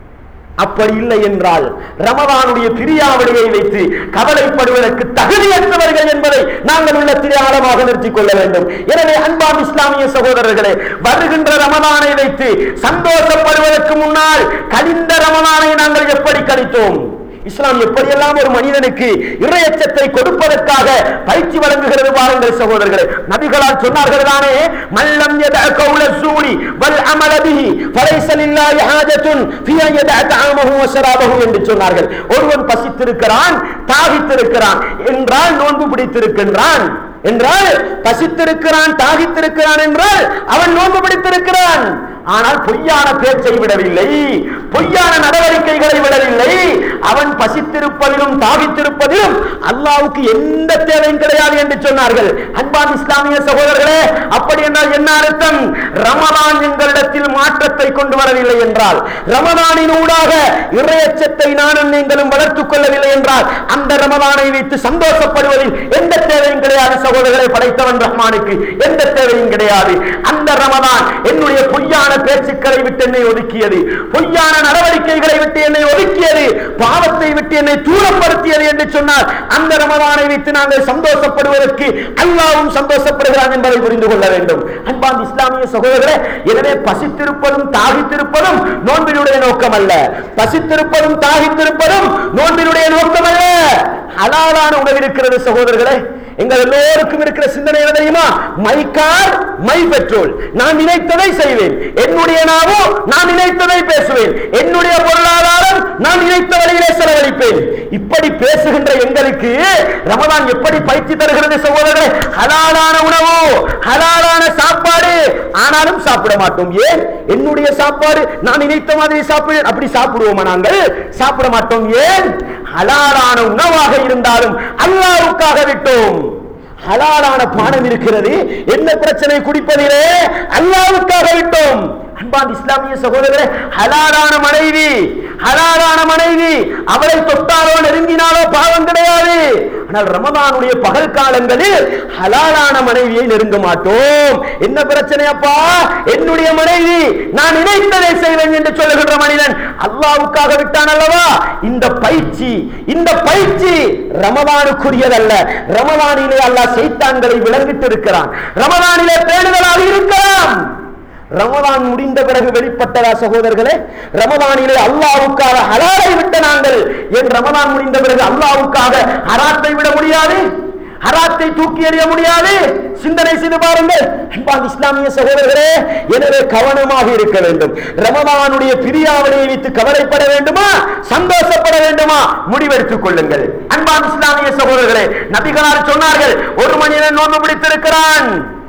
அப்படி இல்லை என்றால் ரமதானுடைய பிரியாவளியை வைத்து கவலைப்படுவதற்கு தகுதியற்றவர்கள் என்பதை நாங்கள் உள்ளத்திலே ஆழமாக நிறுத்திக் கொள்ள வேண்டும் எனவே அன்பாம் இஸ்லாமிய சகோதரர்களே வருகின்ற ரமதானை வைத்து சந்தோஷப்படுவதற்கு முன்னால் கழிந்த ரமதானை நாங்கள் எப்படி கழித்தோம் இஸ்லாம் எப்படியெல்லாம் ஒரு மனிதனுக்கு இறையச்சத்தை கொடுப்பதற்காக பயிற்சி வழங்குகிறது பாருங்கள் சகோதரர்களே நபிகளால் சொன்னார்கள் தானே மல்லம் யதஅ கௌல சூரி வல் அமல பிஹி ஃபலைஸ லில்லாஹி ஹாஜத்துன் ஃபீ அன் யதஅ தஆமஹு வ ஷராபஹு என்று சொன்னார்கள் ஒருவன் பசித்திருக்கிறான் தாகித்திருக்கிறான் என்றால் நோன்பு பிடித்திருக்கின்றான் என்றால் பசித்திருக்கிறான் தாகித்திருக்கிறான் என்றால் அவன் நோன்பு பிடித்திருக்கிறான் ஆனால் பொய்யான பேச்சை விடவில்லை பொய்யான நடவடிக்கைகளை விடவில்லை அவன் பசித்திருப்பதிலும் தாகித்திருப்பதிலும் அல்லாவுக்கு எந்த தேவையும் கிடையாது என்று சொன்னார்கள் அன்பான் இஸ்லாமிய சகோதரர்களே அப்படி என்றால் என்ன அர்த்தம் ரமலான் எங்களிடத்தில் மாற்றத்தை கொண்டு வரவில்லை என்றால் ரமலானின் ஊடாக இறையச்சத்தை நானும் நீங்களும் வளர்த்துக் கொள்ளவில்லை என்றால் அந்த ரமலானை வைத்து சந்தோஷப்படுவதில் எந்த தேவையும் கிடையாது சகோதரர்களை படைத்தவன் ரஹ்மானுக்கு எந்த தேவையும் கிடையாது அந்த ரமலான் என்னுடைய பொய்யான பேச்சுக்களை விட்டு என்னை ஒதுக்கியது பொய்யான நடவடிக்கைகளை விட்டு என்னை ஒதுக்கியது பாவத்தை விட்டு என்னை தூரப்படுத்தியது என்று சொன்னால் அந்த ரமலானை வைத்து நாங்கள் சந்தோஷப்படுவதற்கு அல்லாவும் சந்தோஷப்படுகிறான் என்பதை புரிந்து கொள்ள வேண்டும் அன்பான் இஸ்லாமிய சகோதரர்களே எனவே பசித்திருப்பதும் தாகித்திருப்பதும் நோன்பினுடைய நோக்கம் அல்ல பசித்திருப்பதும் தாகித்திருப்பதும் நோன்பினுடைய நோக்கம் அல்ல ஹலாலான உணவு இருக்கிறது சகோதரர்களே எங்கள் எல்லோருக்கும் இருக்கிற சிந்தனை என்ன தெரியுமா மை கார் மை பெட்ரோல் நான் நினைத்ததை செய்வேன் என்னுடைய நாவோ நான் நினைத்ததை பேசுவேன் என்னுடைய பொருளாதாரம் நான் நினைத்த வழியிலே செலவழிப்பேன் இப்படி பேசுகின்ற எங்களுக்கு ரமதான் எப்படி பயிற்சி தருகிறது சகோதரர்களே ஹலாலான உணவு ஹலாலான சாப்பாடு ஆனாலும் சாப்பிட மாட்டோம் ஏன் என்னுடைய சாப்பாடு நான் நினைத்த மாதிரி சாப்பிடு அப்படி சாப்பிடுவோமா நாங்கள் சாப்பிட மாட்டோம் ஏன் ஹலாலான உணவாக இருந்தாலும் அல்லாவுக்காக விட்டோம் ஹலாலான பானம் இருக்கிறது என்ன பிரச்சனை குடிப்பதிலே அல்லாவுக்காக விட்டோம் அன்பான் இஸ்லாமிய சகோதரர்களே ஹலாலான மனைவி ஹலாலான மனைவி அவளை தொட்டாலோ நெருங்கினாலோ பாவம் கிடையாது ஆனால் ரமதானுடைய பகல் காலங்களில் ஹலாலான மனைவியை நெருங்க மாட்டோம் என்ன பிரச்சனை அப்பா என்னுடைய மனைவி நான் நினைத்ததை செய்வேன் என்று சொல்லுகின்ற மனிதன் அல்லாவுக்காக விட்டான் அல்லவா இந்த பயிற்சி இந்த பயிற்சி ரமதானுக்குரியதல்ல ரமதானிலே அல்லாஹ் சைத்தான்களை விளங்கிட்டு இருக்கிறான் ரமதானிலே பேணுதலாக இருக்கலாம் ரமதான் முடிந்த பிறகு வெளிப்பட்டதா சகோதரர்களே ரமதானிலே அல்லாவுக்காக ஹலாலை விட்ட நாங்கள் என் ரமதான் முடிந்த பிறகு அல்லாவுக்காக ஹராத்தை விட முடியாது ஹராத்தை தூக்கி எறிய முடியாது சிந்தனை செய்து பாருங்கள் அன்பான் இஸ்லாமிய சகோதரர்களே எனவே கவனமாக இருக்க வேண்டும் ரமதானுடைய பிரியாவளியை வைத்து கவலைப்பட வேண்டுமா சந்தோஷப்பட வேண்டுமா முடிவெடுத்துக் கொள்ளுங்கள் அன்பான் இஸ்லாமிய சகோதரர்களே நபிகளார் சொன்னார்கள் ஒரு மனிதன் நோன்பு பிடித்திருக்கிறான்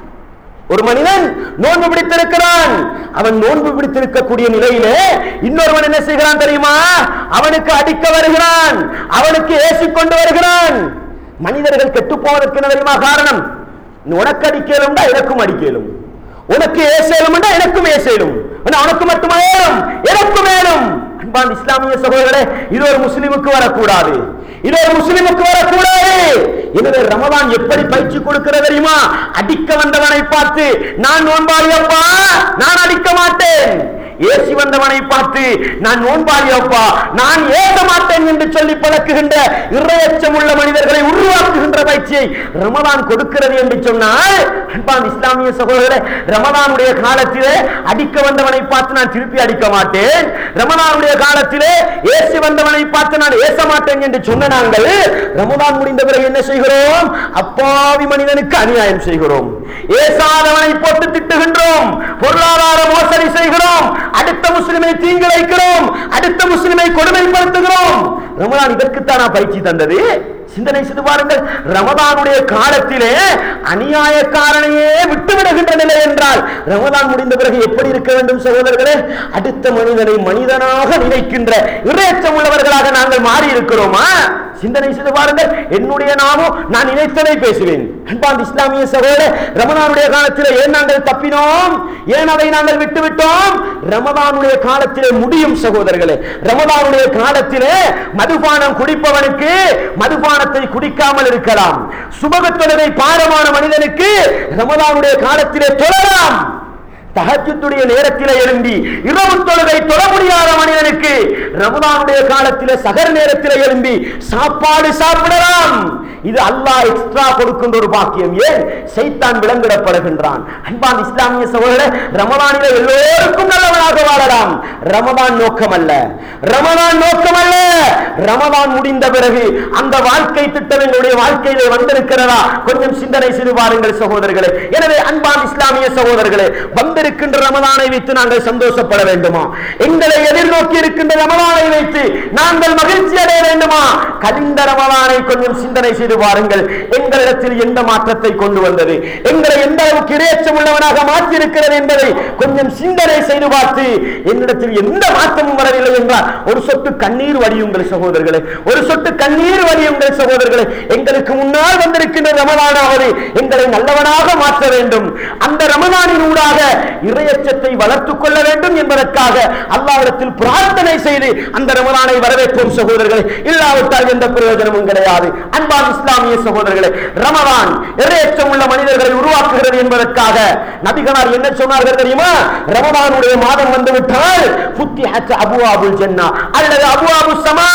ஒரு மனிதன் நோன்பு பிடித்திருக்கிறான் அவன் நோன்பு பிடித்திருக்கக்கூடிய நிலையிலே இன்னொருவன் என்ன செய்கிறான் தெரியுமா அவனுக்கு அடிக்க வருகிறான் அவனுக்கு ஏசிக் கொண்டு வருகிறான் மனிதர்கள் கெட்டு போவதற்கு என்ன தெரியுமா காரணம் உனக்கு அடிக்கலும்டா எனக்கும் அடிக்கலும் உனக்கு ஏசேலும்டா எனக்கும் ஏசேலும் ஆனா உனக்கு மட்டுமா ஏலும் எனக்கும் ஏலும் அன்பான் இஸ்லாமிய சகோதரர்களே இது ஒரு முஸ்லிமுக்கு வரக்கூடாது இது ஒரு முஸ்லிமுக்கு வரக்கூடாது எனவே ரமதான் எப்படி பயிற்சி கொடுக்கிறது தெரியுமா அடிக்க வந்தவனை பார்த்து நான் நோன்பாளி அப்பா நான் அடிக்க மாட்டேன் ஏசி வந்தவனை பார்த்து நான் நோன்பாளி அப்பா நான் ஏற்க மாட்டேன் என்று சொல்லி பழக்குகின்ற இறையச்சம் உள்ள மனிதர்களை உருவாக்குகின்ற பயிற்சியை ரமதான் கொடுக்கிறது என்று சொன்னால் அன்பான் இஸ்லாமிய சகோதரர்களே ரமதானுடைய காலத்திலே அடிக்க வந்தவனை பார்த்து நான் திருப்பி அடிக்க மாட்டேன் ரமதானுடைய காலத்திலே ஏசி வந்தவனை பார்த்து நான் ஏச மாட்டேன் என்று சொன்ன நாங்கள் ரமதான் முடிந்த பிறகு என்ன செய்கிறோம் அப்பாவி மனிதனுக்கு அநியாயம் செய்கிறோம் ஏசாதவனை போட்டு திட்டுகின்றோம் பொருளாதார மோசடி செய்கிறோம் அடுத்த முஸ்லிமை தீங்கிழைக்கிறோம் அடுத்த முஸ்லிமை கொடுமைப்படுத்துகிறோம் ரமதான் இதற்குத்தான் நான் பயிற்சி தந்தது சிந்தனை செய்து பாருங்கள் ரமதானுடைய காலத்திலே அநியாயக்காரனையே விட்டுவிடுகின்ற நிலை என்றால் ரமதான் முடிந்த பிறகு எப்படி இருக்க வேண்டும் சகோதரர்களே அடுத்த மனிதனை மனிதனாக நினைக்கின்ற இறையச்சம் உள்ளவர்களாக நாங்கள் மாறி இருக்கிறோமா சிந்தனை செய்து பாருங்கள் என்னுடைய நாமும் நான் நினைத்ததை பேசுவேன் அன்பான் இஸ்லாமிய சகோதரர் ரமதானுடைய காலத்தில் ஏன் நாங்கள் தப்பினோம் ஏன் அதை நாங்கள் விட்டுவிட்டோம் ரமதானுடைய காலத்திலே முடியும் சகோதரர்களே ரமதானுடைய காலத்திலே மதுபானம் குடிப்பவனுக்கு மதுபானத்தை குடிக்காமல் இருக்கலாம் சுபகத்தொழுகை பாரமான மனிதனுக்கு ரமதானுடைய காலத்திலே தொழலாம் தஹஜ்ஜுடைய நேரத்திலே எழும்பி இரவு தொழுகை தொழ முடியாத மனிதனுக்கு ரமதானுடைய காலத்திலே சகர் நேரத்திலே எழும்பி சாப்பாடு சாப்பிடலாம் இது அல்லாஹ் எக்ஸ்ட்ரா கொடுக்கின்ற ஒரு பாக்கியம் ஏன் சைத்தான் விலங்கிடப்படுகின்றான் அன்பான் இஸ்லாமிய சகோதரர் ரமதானிலே எல்லோருக்கும் நல்லவனாக வாழலாம் ரமதான் நோக்கம் அல்ல ரமதான் நோக்கம் அல்ல ரமதான் முடிந்த பிறகு அந்த வாழ்க்கை திட்டம் எங்களுடைய வாழ்க்கையிலே வந்திருக்கிறதா கொஞ்சம் சிந்தனை செய்து பாருங்கள் சகோதரர்களே எனவே அன்பான் இஸ்லாமிய சகோதரர்களே வந்திருக்கின்ற ரமதானை வைத்து நாங்கள் சந்தோஷப்பட வேண்டுமா எங்களை எதிர்நோக்கி இருக்கின்ற ரமதானை வைத்து நாங்கள் மகிழ்ச்சி அடைய வேண்டுமா கலிந்த ரமதானை கொஞ்சம் சிந்தனை செய்து பாருங்கள் எங்களிடத்தில் எந்த மாற்றத்தை கொண்டு வந்தது எங்களை எந்த அளவுக்கு இரையச்சம் உள்ளவனாக மாற்றி இருக்கிறது என்பதை கொஞ்சம் சிந்தனை செய்து பார்த்து என்னிடத்தில் எந்த மாற்றமும் வரவில்லை என்றால் ஒரு சொட்டு கண்ணீர் வடியுங்கள் சகோதரர்களே ஒரு சொட்டு கண்ணீர் வடியுங்கள் சகோதரர்களே எங்களுக்கு முன்னால் வந்திருக்கின்ற ரமதானாவது எங்களை நல்லவனாக மாற்ற வேண்டும் அந்த ரமதானின் ஊடாக இரையச்சத்தை வளர்த்துக் கொள்ள வேண்டும் என்பதற்காக அல்லாவிடத்தில் பிரார்த்தனை செய்து அந்த ரமதானை வரவேற்போம் சகோதரர்களே இல்லாவிட்டால் எந்த பிரயோஜனமும் கிடையாது அன்பான் இஸ்லாமிய சகோதரர்களே ரமதான் இரையச்சம் உள்ள மனிதர்களை உருவாக்குகிறது என்பதற்காக நபிகளார் என்ன சொன்னார்கள் தெரியுமா ரமதானுடைய மாதம் வந்து விட்டால் புத்தி அபுவாபுல் ஜன்னா அல்லது அபுவாபு சமா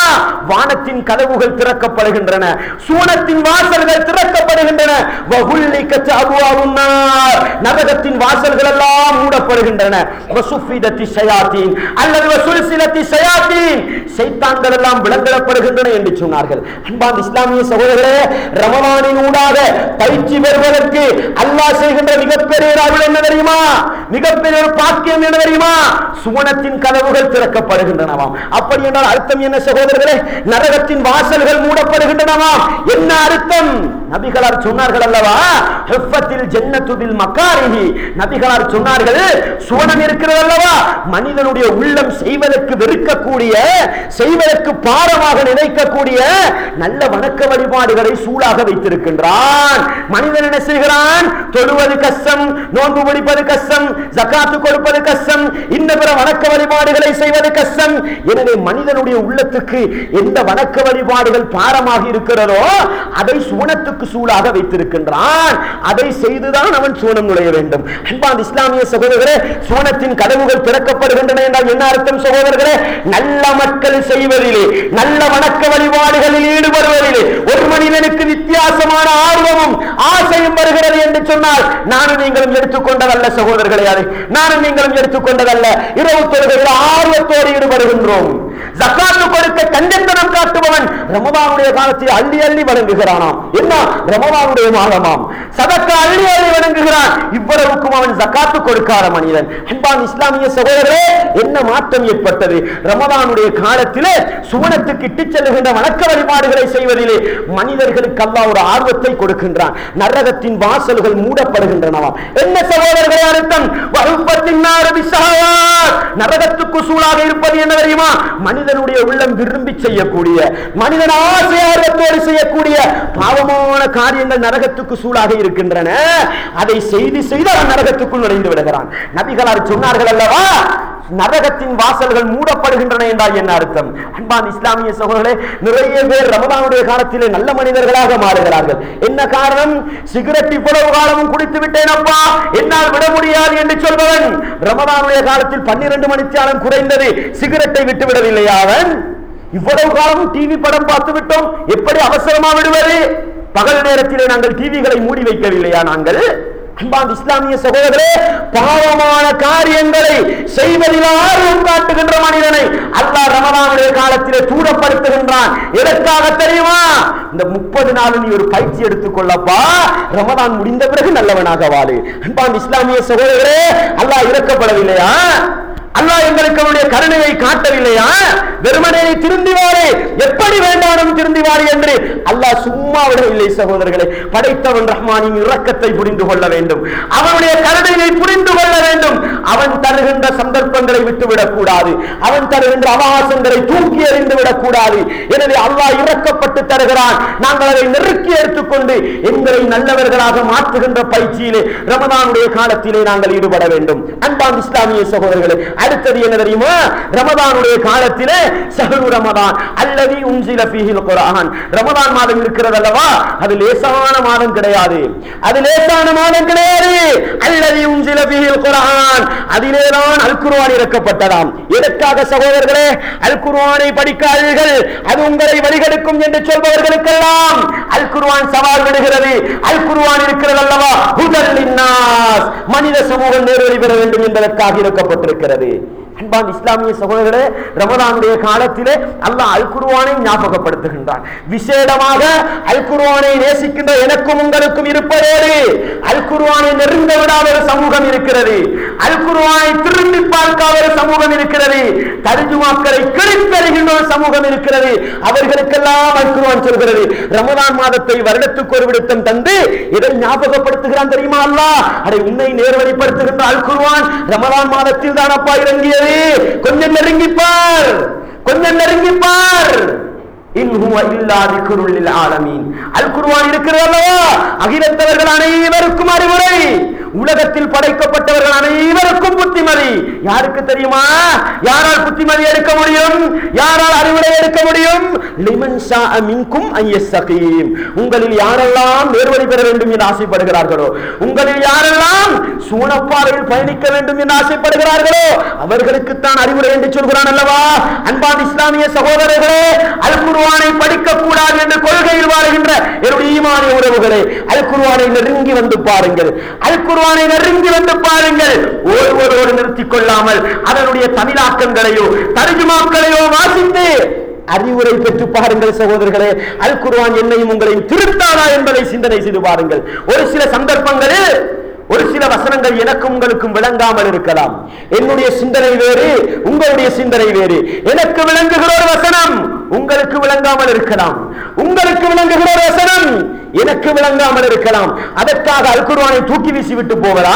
வானத்தின் கதவுகள் திறக்கப்படுகின்றன சூனத்தின் வாசல்கள் திறக்கப்படுகின்றன வகுல்லிக்கத் அபுவாபுன் நார். நரகத்தின் வாசல்கள் எல்லாம் மூடப்படுகின்றன வசுஃபிதத்தி ஷயாத்தீன் அல்லது வசுல்சிலத்தி ஷயாத்தீன் சைத்தான்கள் எல்லாம் விளங்கப்படுகின்றன என்று சொன்னார்கள் அன்பான் இஸ்லாமிய சகோதரர்களே ரமலானின் ஊடாக பயிற்சி பெறுவதற்கு அல்லாஹ் செய்கின்ற மிகப்பெரிய ஒரு அருள் என்ன தெரியுமா மிகப்பெரிய ஒரு பாக்கியம் என்ன தெரியுமா சுவனத்தின் கதவுகள் திறக்கப்படுகின்றனவாம் அப்படி என்றால் அர்த்தம் என்ன சகோதரர்களே நரகத்தின் வாசல்கள் மூடப்படுகின்றனவாம் என்ன அர்த்தம் நபிகளார் சொன்னார்கள் அல்லவா ஹெஃபத்தில் ஜன்னத்துதில் மக்காரிஹி நபிகளார் சொன்னார்கள் சுவனம் இருக்கிறது அல்லவா மனிதனுடைய உள்ளம் செய்வதற்கு வெறுக்கக்கூடிய செய்வதற்கு பாரமாக நினைக்கக்கூடிய நல்ல வணக்க வழிபாடுகளை சூழாக வைத்திருக்கின்றான் மனிதன் என்ன செய்கிறான் தொழுவது கஷ்டம் நோன்பு பிடிப்பது கஷ்டம் ஜக்காத்து கொடுப்பது கஷ்டம் இந்த பிற வணக்க வழிபாடுகளை செய்வது கஷ்டம் எனவே மனிதனுடைய உள்ளத்துக்கு எந்த வணக்க வழிபாடுகள் பாரமாக இருக்கிறதோ அதை சுவனத்துக்கு சூழாக வைத்திருக்கின்றான் அதை செய்துதான் அவன் சுவனம் நுழைய வேண்டும் அன்பான் இஸ்லாமிய சகோதரர்களே சுவனத்தின் கதவுகள் திறக்கப்படுகின்றன என்றால் என்ன அர்த்தம் சகோதரர்களே நல்ல மக்கள் செய்வதிலே நல்ல வணக்க வழிபாடுகளில் ஈடுபடுவதிலே ஒரு மனிதனுக்கு வித்தியாசமான ஆர்வமும் ஆசையும் வருகிறது என்று சொன்னால் நானும் நீங்களும் எடுத்துக்கொண்டதல்ல சகோதரர்களே அதை நானும் நீங்களும் எடுத்துக்கொண்டதல்ல இரவு தொழுகையில் ஆர்வத்தோடு ஈடுபடுகின்றோம் ஜக்காத்து கொடுக்க கண்டத்தனம் காட்டுபவன் ரமதானுடைய காலத்தில் அள்ளி அள்ளி வழங்குகிறானாம் என்ன ரமதானுடைய மாதமாம் சதக்க அள்ளி அள்ளி வழங்குகிறான் இவ்வளவுக்கும் அவன் ஜக்காத்து கொடுக்காத மனிதன் அன்பான் இஸ்லாமிய சகோதரரே என்ன மாற்றம் ஏற்பட்டது ரமதானுடைய காலத்திலே சுவனத்துக்கு இட்டுச் செல்லுகின்ற வணக்க வழிபாடுகளை செய்வதிலே மனிதர்களுக்கு அல்லாஹ் ஒரு ஆர்வத்தை கொடுக்கின்றான் நரகத்தின் வாசல்கள் மூடப்படுகின்றனவாம் என்ன சகோதரர்களே அர்த்தம் வகுப்பத்தின் நரகத்துக்கு சூழாக இருப்பது என்ன தெரியுமா மனிதனுடைய உள்ளம் விரும்பி செய்யக்கூடிய மனிதன் ஆசை ஆர்வத்தோடு செய்யக்கூடிய பாவமான காரியங்கள் நரகத்துக்கு சூழாக இருக்கின்றன அதை செய்து செய்து அவன் நரகத்துக்குள் நுழைந்து விடுகிறான் நபிகளார் சொன்னார்கள் அல்லவா நரகத்தின் வாசல்கள் மூடப்படுகின்றன என்றால் என்ன அர்த்தம் அன்பான் இஸ்லாமிய சகோதரர்களே நிறைய பேர் ரமதானுடைய காலத்திலே நல்ல மனிதர்களாக மாறுகிறார்கள் என்ன காரணம் சிகரெட் இவ்வளவு காலமும் குடித்து விட்டேன் அப்பா என்னால் விட முடியாது என்று சொல்பவன் ரமதானுடைய காலத்தில் பன்னிரண்டு மணித்தியாலம் குறைந்தது சிகரெட்டை விட்டு விடவில்லையா அவன் இவ்வளவு காலம் டிவி படம் பார்த்து விட்டோம் எப்படி அவசரமா விடுவது பகல் நேரத்திலே நாங்கள் டிவிகளை மூடி வைக்கவில்லையா நாங்கள் அன்பான் இஸ்லாமிய சகோதரரே பாவமான காரியங்களை செய்வதில் ஆர்வம் காட்டுகின்ற மனிதனை அல்லாஹ் ரமலானுடைய காலத்திலே தூரப்படுத்துகின்றான் எதற்காக தெரியுமா இந்த முப்பது நாள் நீ ஒரு பயிற்சி எடுத்துக்கொள்ளப்பா ரமலான் முடிந்த பிறகு நல்லவனாக வாழு அன்பான் இஸ்லாமிய சகோதரரே அல்லாஹ் இறக்கப்படவில்லையா அல்லாஹ் எங்களுக்கு அவருடைய கருணையை காட்டவில்லையா வெறுமனே திருந்தி வாரு எப்படி வேண்டாலும் திருந்தி வாரு என்று அல்லாஹ் சும்மா விடவில்லை சகோதரர்களை படைத்தவன் ரஹ்மானின் இரக்கத்தை புரிந்து கொள்ள வேண்டும் அவனுடைய கருணையை புரிந்து கொள்ள வேண்டும் அவன் தருகின்ற சந்தர்ப்பங்களை விட்டுவிடக் கூடாது அவன் தருகின்ற அவகாசங்களை தூக்கி எறிந்து விடக் கூடாது எனவே அல்லாஹ் இறக்கப்பட்டு தருகிறான் நாங்கள் அதை நெருக்கி எடுத்துக்கொண்டு எங்களை நல்லவர்களாக மாற்றுகின்ற பயிற்சியிலே ரமதானுடைய காலத்திலே நாங்கள் ஈடுபட வேண்டும் அன்பான் இஸ்லாமிய சகோதரர்களே அடுத்தது என்ன தெரியுமா ரமதானுடைய காலத்திலே சஹரு ரமதான் அல்லது உன்சில ஃபீஹில் குர்ஆன் ரமதான் மாதம் இருக்கிறது அல்லவா அது லேசான மாதம் கிடையாது அது லேசான மாதம் கிடையாது அல்லது உன்சில ஃபீஹில் குர்ஆன் அதிலேதான் அல் குர்ஆன் இறக்கப்பட்டதாம் எதற்காக சகோதரர்களே அல் குர்ஆனை படிக்காதீர்கள் அது உங்களை வழிகெடுக்கும் என்று சொல்பவர்களுக்கெல்லாம் அல் குர்ஆன் சவால் விடுகிறது அல் குர்ஆன் இருக்கிறது அல்லவா ஹுதல் லின்னாஸ் மனித சமூகம் நேர்வழி பெற வேண்டும் என்பதற்காக இறக்கப்பட்டிருக்கிறது அன்பான் இஸ்லாமிய சகோதரர்களே ரமதானுடைய காலத்திலே அல்லாஹ் அல் குர்ஆனை ஞாபகப்படுத்துகின்றான் விசேடமாக அல் குர்ஆனை நேசிக்கின்ற எனக்கும் உங்களுக்கும் இருப்பதோடு அல் குர்ஆனை நெருங்க விடாத ஒரு சமூகம் இருக்கிறது அல் குர்ஆனை திரும்பி பார்க்காத ஒரு சமூகம் இருக்கிறது தர்ஜுமாக்களை கிழித்தறிகின்ற ஒரு சமூகம் இருக்கிறது அவர்களுக்கெல்லாம் அல் குர்ஆன் சொல்கிறது ரமதான் மாதத்தை வருடத்துக்கு ஒரு விடுத்தம் தந்து இதை ஞாபகப்படுத்துகிறான் தெரியுமா அல்லாஹ் அதை உன்னை நேர்வழிப்படுத்துகின்ற அல் குர்ஆன் ரமதான் மாதத்தில் தானப்பா இறங்கியது கொஞ்சம் நெருங்கிப்பார் கொஞ்சம் நெருங்கிப்பார் இன் ஹுவ இல்லா திக்ருல் லில் ஆலமீன் அல் குர்ஆன் இருக்கிறது அல்லவா அகிலத்தவர்கள் அனைவருக்கும் அறிவுரை உலகத்தில் படைக்கப்பட்டவர்கள் அனைவருக்கும் புத்திமதி யாருக்கு தெரியுமா யாரால் புத்திமதி எடுக்க முடியும் யாரால் அறிவுரை எடுக்க முடியும் லிமன் ஷாஅ மின்கும் அன் யஸ்தகீம் உங்களில் யாரெல்லாம் நேர்வழி பெற வேண்டும் என்று ஆசைப்படுகிறார்களோ உங்களில் யாரெல்லாம் சூனப்பாறையில் பயணிக்க வேண்டும் என்று ஆசைப்படுகிறார்களோ அவர்களுக்கு தான் அறிவுரை என்று சொல்கிறான் அல்லவா அன்பான் இஸ்லாமிய சகோதரர்களே அல் குர்ஆனை படிக்க கூடாது என்ற கொள்கையில் வாழ்கின்ற என்னுடைய ஈமானிய உறவுகளே அல் குர்ஆனை நெருங்கி வந்து பாருங்கள் அல் குர்ஆனை நெருங்கி வந்து பாருங்கள் ஒருவரோடு நிறுத்திக் கொள்ளாமல் அதனுடைய தமிழாக்கங்களையோ தர்ஜுமாக்களையோ வாசித்து அறிவுரை பெற்று பாருங்கள் சகோதரர்களே அல் குர்ஆன் என்னையும் உங்களையும் திருத்தாதா என்பதை சிந்தனை செய்து பாருங்கள் ஒரு சில சந்தர்ப்பங்களில் ஒரு சில வசனங்கள் எனக்கும் உங்களுக்கும் விளங்காமல் இருக்கலாம் என்னுடைய சிந்தனை வேறு உங்களுடைய சிந்தனை வேறு எனக்கு விளங்குகிற ஒரு வசனம் உங்களுக்கு விளங்காமல் இருக்கலாம் உங்களுக்கு விளங்குகிற ஒரு வசனம் எனக்கு விளங்காமல் இருக்கலாம் அதற்காக அல் குர்ஆனை தூக்கி வீசி விட்டு போவதா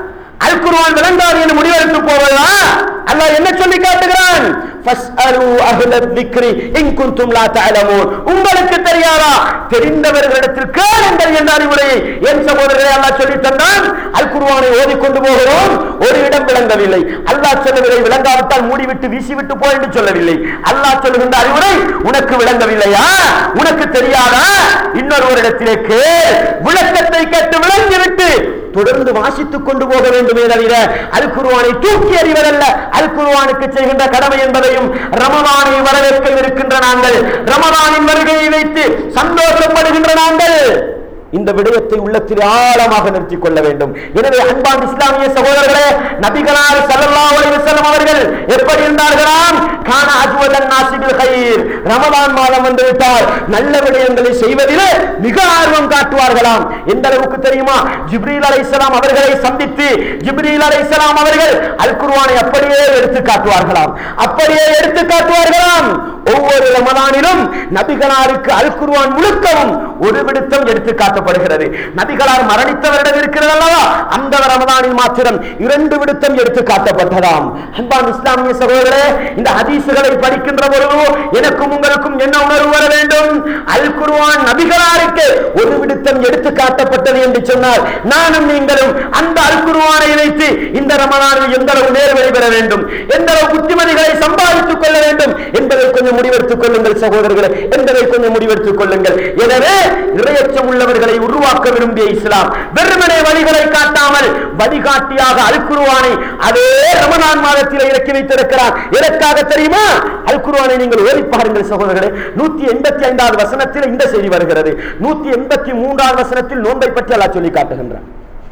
அல் குர்ஆன் விளங்காது என்று முடிவெடுத்து போவதா அல்லாஹ் என்ன சொல்லி காட்டுகிறான் ஃபஸ்அலு அஹ்ல الذِّكْرِ இன் குன்தும் லா தஅலமூன் உங்களுக்கு தெரியாதா தெரிந்தவர்களிடத்தில் கேளுங்கள் என்ற அறிவுரையை என் சகோதரரை அல்லாஹ் சொல்லி தந்தான் அல் குர்ஆனை ஓதிக்கொண்டு போகிறோம் ஒரு இடம் விளங்கவில்லை அல்லாஹ் சொல்லவில்லை விளங்காவிட்டால் மூடிவிட்டு வீசிவிட்டு போ என்று சொல்லவில்லை அல்லாஹ் சொல்லுகின்ற அறிவுரை உனக்கு விளங்கவில்லையா உனக்கு தெரியாதா இன்னொரு ஒரு இடத்திலே கேள் விளக்கத்தை கேட்டு விளங்கிவிட்டு தொடர்ந்து வாசித்துக் கொண்டு போக வேண்டுமே தவிர அல் குர்ஆனை தூக்கி எறிவதல்ல அல் குர்ஆனுக்கு செய்கின்ற கடமை என்பதையும் ரமலானை வரவேற்க இருக்கின்ற நாங்கள் ரமலானின் வருகையை வைத்து சந்தோஷப்படுகின்ற நாங்கள் இந்த விடயத்தை உள்ளத்தில் ஆழமாக நிறுத்திக் கொள்ள வேண்டும் எனவே அன்பான் இஸ்லாமிய சகோதரர்களே நபிகளார் ஸல்லல்லாஹு அலைஹி வஸல்லம் அவர்கள் எப்படி இருந்தார்களாம் கான அஜ்வதன் நாசிபில் கயிர் ரமலான் மாதம் வந்து விட்டால் நல்ல விடயங்களை செய்வதிலே மிக ஆர்வம் காட்டுவார்களாம் எந்த அளவுக்கு தெரியுமா ஜிப்ரீல் அலைஹிஸ்ஸலாம் அவர்களை சந்தித்து ஜிப்ரீல் அலைஹிஸ்ஸலாம் அவர்கள் அல் குர்ஆனை அப்படியே எடுத்து காட்டுவார்களாம் அப்படியே எடுத்து காட்டுவார்களாம் ஒவ்வொரு ரமலானிலும் நபிகளாருக்கு அல் குர்ஆன் முழுக்கவும் ஒரு விடுத்தம் எடுத்து காட்டப்படுகிறது நபிகளார் மரணித்தவரிடம் இருக்கிறது அல்லவா அந்த ரமலானில் மாத்திரம் இரண்டு விடுத்தம் எடுத்து காட்டப்பட்டதாம் அன்பான் இஸ்லாமிய சகோதரரே இந்த ஹதீசுகளை படிக்கின்ற பொழுது எனக்கும் உங்களுக்கும் என்ன உணர்வு வர வேண்டும் அல் குர்ஆன் நபிகளாருக்கு ஒரு விடுத்தம் எடுத்து காட்டப்பட்டது என்று சொன்னால் நானும் நீங்களும் அந்த அல் குர்ஆனை வைத்து இந்த ரமலானில் எந்த அளவு நேர்வழி பெற வேண்டும் எந்த அளவு புத்திமதிகளை சம்பாதித்துக் கொள்ள வேண்டும் என்பதை கொஞ்சம் முடிவெடுத்துக் கொள்ளுங்கள் சகோதரர்களே என்பதை கொஞ்சம் முடிவெடுத்துக் கொள்ளுங்கள் எனவே இறையச்சம் உள்ளவர்களை உருவாக்க விரும்பிய இஸ்லாம் வெறுமனே வழிகளை காட்டாமல் வழிகாட்டியாக அல் குர்ஆனை அதே ரமலான் மாதத்தில் இறக்கி வைத்திருக்கிறார் எதற்காக தெரியுமா அல் குர்ஆனை நீங்கள் ஓதி பாருங்கள் சகோதரர்களே நூத்தி எண்பத்தி ஐந்தாவது வசனத்தில் இந்த செய்தி வருகிறது நூத்தி எண்பத்தி மூன்றாவது வசனத்தில் நோன்பை பற்றி அல்லாஹ் சொல்லி காட்டுகின்றான்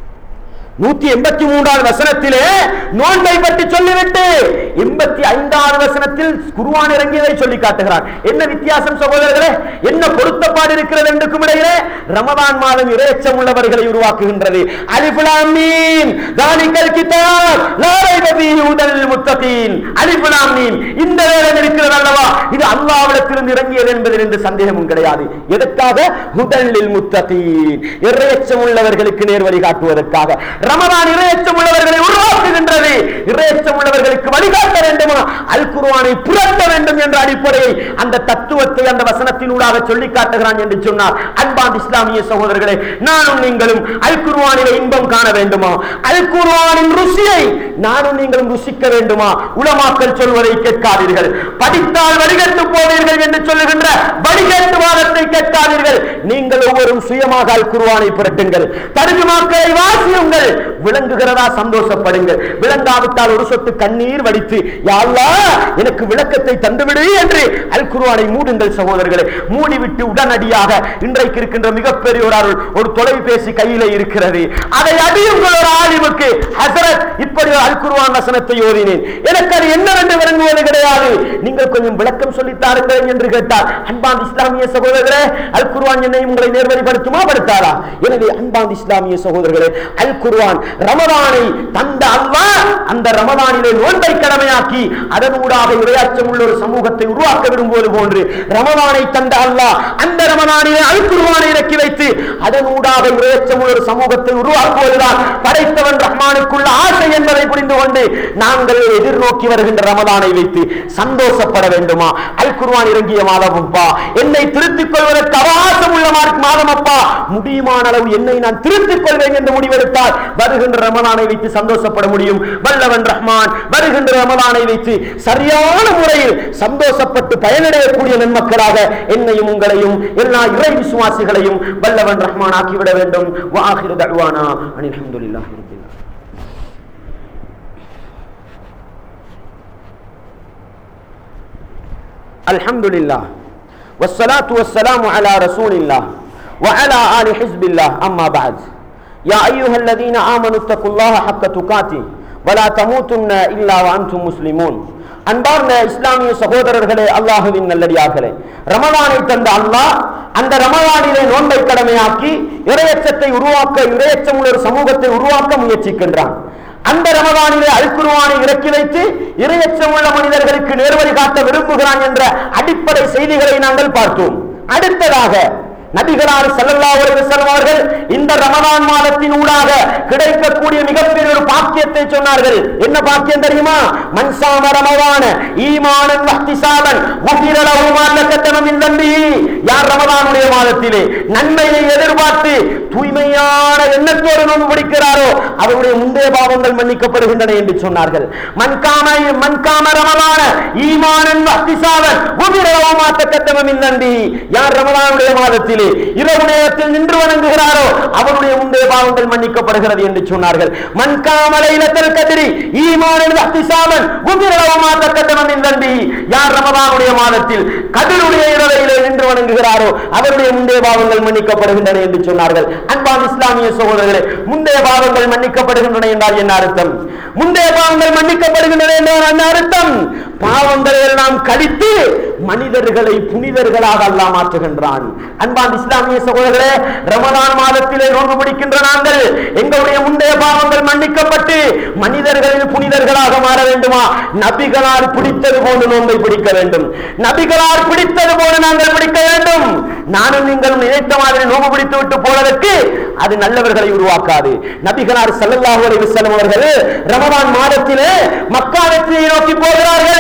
நூத்தி எண்பத்தி மூன்றாவது வசனத்திலே நோன்பை பற்றி சொல்லிவிட்டு எண்பத்தி ஐந்தாவது வசனத்தில் குருவான் இறங்கியதை சொல்லி காட்டுகிறான் என்ன வித்தியாசம் சகோதரர்களே என்ன பொருத்தப்பாடு இருக்கிறது ரெண்டுக்கும் இடையிலே ரமதான் மாதம் இறைச்சம் உள்ளவர்களை உருவாக்குகின்றது அலிஃபுலாம் மீன் தானிக்கல் கிதாப் லா ரைப ஃபீஹி ஹுதல் முத்தகீன் அலிஃபுலாம் மீன் இந்த வேதம் இருக்கிறது அல்லவா இது அல்லாஹ்விடத்திலிருந்து இறங்கியது என்பதில் எந்த சந்தேகமும் கிடையாது எதற்காக ஹுதல்லில் முத்தகீன் இறைச்சம் உள்ளவர்களுக்கு நேர்வழி காட்டுவதற்காக ரமதான் இறையச்சம் உள்ளவர்களை உருவாக்குகின்றது இறையச்சம் உள்ளவர்களுக்கு வழிகாட்ட வேண்டுமா அல் குர்ஆனை புரட்ட வேண்டும் என்ற அடிப்படையை அந்த தத்துவத்தை அந்த வசனத்தினூடாக சொல்லி காட்டுகிறான் என்று சொன்னார் அன்பான் இஸ்லாமிய சகோதரர்களே நானும் நீங்களும் அல் குர்ஆனிலே இன்பம் காண வேண்டுமா அல் குர்ஆனின் ருசியை நானும் நீங்களும் ருசிக்க வேண்டுமா உலமாக்கள் சொல்வதை கேட்காதீர்கள் படித்தால் வடிகட்டு போவீர்கள் என்று சொல்லுகின்ற வடிகட்டு வாதத்தை கேட்காதீர்கள் நீங்கள் ஒவ்வொரும் சுயமாக அல் குர்ஆனை புரட்டுங்கள் தர்ஜுமாக்களை வாசியுங்கள் விளங்குகிறதா சந்தோஷப்படுங்கள் விளங்காவிட்டால் ஒரு சொட்டு கண்ணீர் வடித்து யா அல்லாஹ் எனக்கு விளக்கத்தை தந்துவிடு என்று அல் குர்ஆனை மூடுங்கள் சகோதரர்களே மூடிவிட்டு உடனடியாக இன்றைக்கு இருக்கின்ற மிகப்பெரிய ஒரு அருள் ஒரு தொலைபேசி கையிலே இருக்கிறது அதை அடியுங்கள் ஒரு ஆலிமுக்கு ஹசரத் இப்படி ஒரு அல் குர்ஆன் வசனத்தை ஓதினேன் எனக்கு அது என்னவென்று விளங்குவது கிடையாது நீங்கள் கொஞ்சம் விளக்கம் சொல்லித் தாருங்கள் என்று கேட்டார் அன்பான் இஸ்லாமிய சகோதரர்களே அல் குர்ஆன் என்னை உங்களை நேர்வழிப்படுத்துமா படுத்தாரா எனவே அன்பான் இஸ்லாமிய சகோதரர்களே அல் குர்ஆன் ரமதானை தந்த அல்லாஹ் அந்த ரமதானிலே நோன்பை கடமையாக்கி அதனூடாக இரையாச்சம் உள்ள ஒரு சமூகத்தை உருவாக்க விரும்புவது போன்று ரமதானை தந்த அல்லாஹ் அந்த ரமதானிலே அல் குர்ஆனை இறக்கி வைத்து அதனூடாக இரையச்சம் உள்ள ஒரு சமூகத்தை உருவாக்குவதுதான் படைத்தவன் ரஹ்மானுக்குள்ள ஆசை என்பதை புரிந்து கொண்டு நாங்கள் எதிர்நோக்கி வருகின்ற ரமதானை வைத்து சந்தோஷப்பட வேண்டுமா அல் குர்ஆன் இறங்கிய மாதமுப்பா என்னை திருத்திக் கொள்வதற்கு அவகாசம் விசுவாசம் உள்ள மார்க் மாதம் அப்பா முடியுமான அளவு என்னை நான் திருத்திக் கொள்வேன் என்று முடிவெடுத்தால் வருகின்ற ரமலானை வைத்து சந்தோஷப்பட முடியும் வல்லவன் ரஹ்மான் வருகின்ற ரமலானை வைத்து சரியான முறையில் சந்தோஷப்பட்டு பயனடையக்கூடிய நன்மக்களாக என்னையும் உங்களையும் எல்லா இறை விசுவாசிகளையும் வல்லவன் ரஹ்மான் ஆக்கிவிட வேண்டும் வாஹிரு தழ்வானா அனில் அல்ஹம்துலில்லாஹி ரப்பில் ஆலமீன். الحمد لله والصلاة والسلام على رسول الله وعلى آل حزب الله أما بعد يا أيها الذين آمنوا اتقوا الله حق تقاته ولا تموتن إلا وأنتم مسلمون அன்பார்ந்த இஸ்லாமிய சகோதரர்களே அல்லாஹுவின் நல்லடியார்களே ரமலானை தந்த அல்லாஹ் அந்த ரமலானிலே நோன்பை கடமையாக்கி இரையச்சத்தை உருவாக்க இரையச்சம் உள்ள ஒரு சமூகத்தை உருவாக்க முயற்சிக்கின்றான் அந்த ரமதானிலே அல்குருவானை இறக்கி வைத்து இரையச்சமுள்ள மனிதர்களுக்கு நேர்வழி காட்ட விரும்புகிறான் என்ற அடிப்படை செய்திகளை நாங்கள் பார்த்தோம் அடுத்ததாக நபிகளார் ஸல்லல்லாஹு அலைஹி வஸல்லம் அவர்கள் இந்த ரமலான் மாதத்தின் ஊடாக கிடைக்கக்கூடிய மிகப்பெரிய ஒரு பாக்கியத்தை சொன்னார்கள் என்ன பாக்கியம் தெரியுமா மன்சாம ரமலான ஈமானன் வஹ்திசாபன் குஃபிர லஹு மா தகத்தம மின் தம்பிஹி யார் ரமலானுடைய மாதத்திலே நன்மையை எதிர்பார்த்து தூய்மையான எண்ணத்தோடு நோன்பு பிடிக்கிறாரோ அவருடைய முந்தைய பாவங்கள் மன்னிக்கப்படுகின்றன என்று சொன்னார்கள் மன்காம மன்காம ரமலான ஈமானன் வஹ்திசாபன் குஃபிர லஹு மா தகத்தம மின் தம்பிஹி யார் ரமலானுடைய மாதத்திலே இரவு நேரத்தில் நின்று வணங்குகிறாரோ அவருடைய முந்தைய பாவங்கள் மன்னிக்கப்படுகிறது என்று சொன்னார்கள் மன்காமலையிலத்தல் கதிரி ஈமானின் அத்திசாமன் குபிரவமா தக்கத்தமின் தம்பி யார் ரமதானுடைய மாதத்தில் கதிருடைய இரவையிலே நின்று வணங்குகிறாரோ அவருடைய முந்தைய பாவங்கள் மன்னிக்கப்படுகின்றன என்று சொன்னார்கள் அன்பான் இஸ்லாமிய சகோதரர்களே முந்தைய பாவங்கள் மன்னிக்கப்படுகின்றன என்றால் என்ன அர்த்தம் முந்தைய பாவங்கள் மன்னிக்கப்படுகின்றன என்றால் என்ன அர்த்தம் பாவங்களை எல்லாம் கழித்து மனிதர்களை புனிதர்களாக அல்லாஹ் மாற்றுகின்றான் அன்பான் இஸ்லாமிய சகோதரர்களே ரமலான் மாதத்திலே நோன்பு பிடிக்கின்ற நாங்கள் எங்களுடைய முந்தைய பாவங்கள் மன்னிக்கப்பட்டு மனிதர்களில் புனிதர்களாக மாற வேண்டுமா நபிகளார் பிடித்தது போன்று நோன்பை பிடிக்க வேண்டும் நபிகளார் பிடித்தது போல நாங்கள் பிடிக்க வேண்டும் நானும் நீங்கள் நினைத்த மாதிரி நோன்பு பிடித்து விட்டு போவதற்கு அது நல்லவர்களை உருவாக்காது நபிகளார் ஸல்லல்லாஹு அலைஹி வஸல்லம் அவர்கள் ரமலான் மாதத்திலே மக்கா வெற்றியை நோக்கி போகிறார்கள்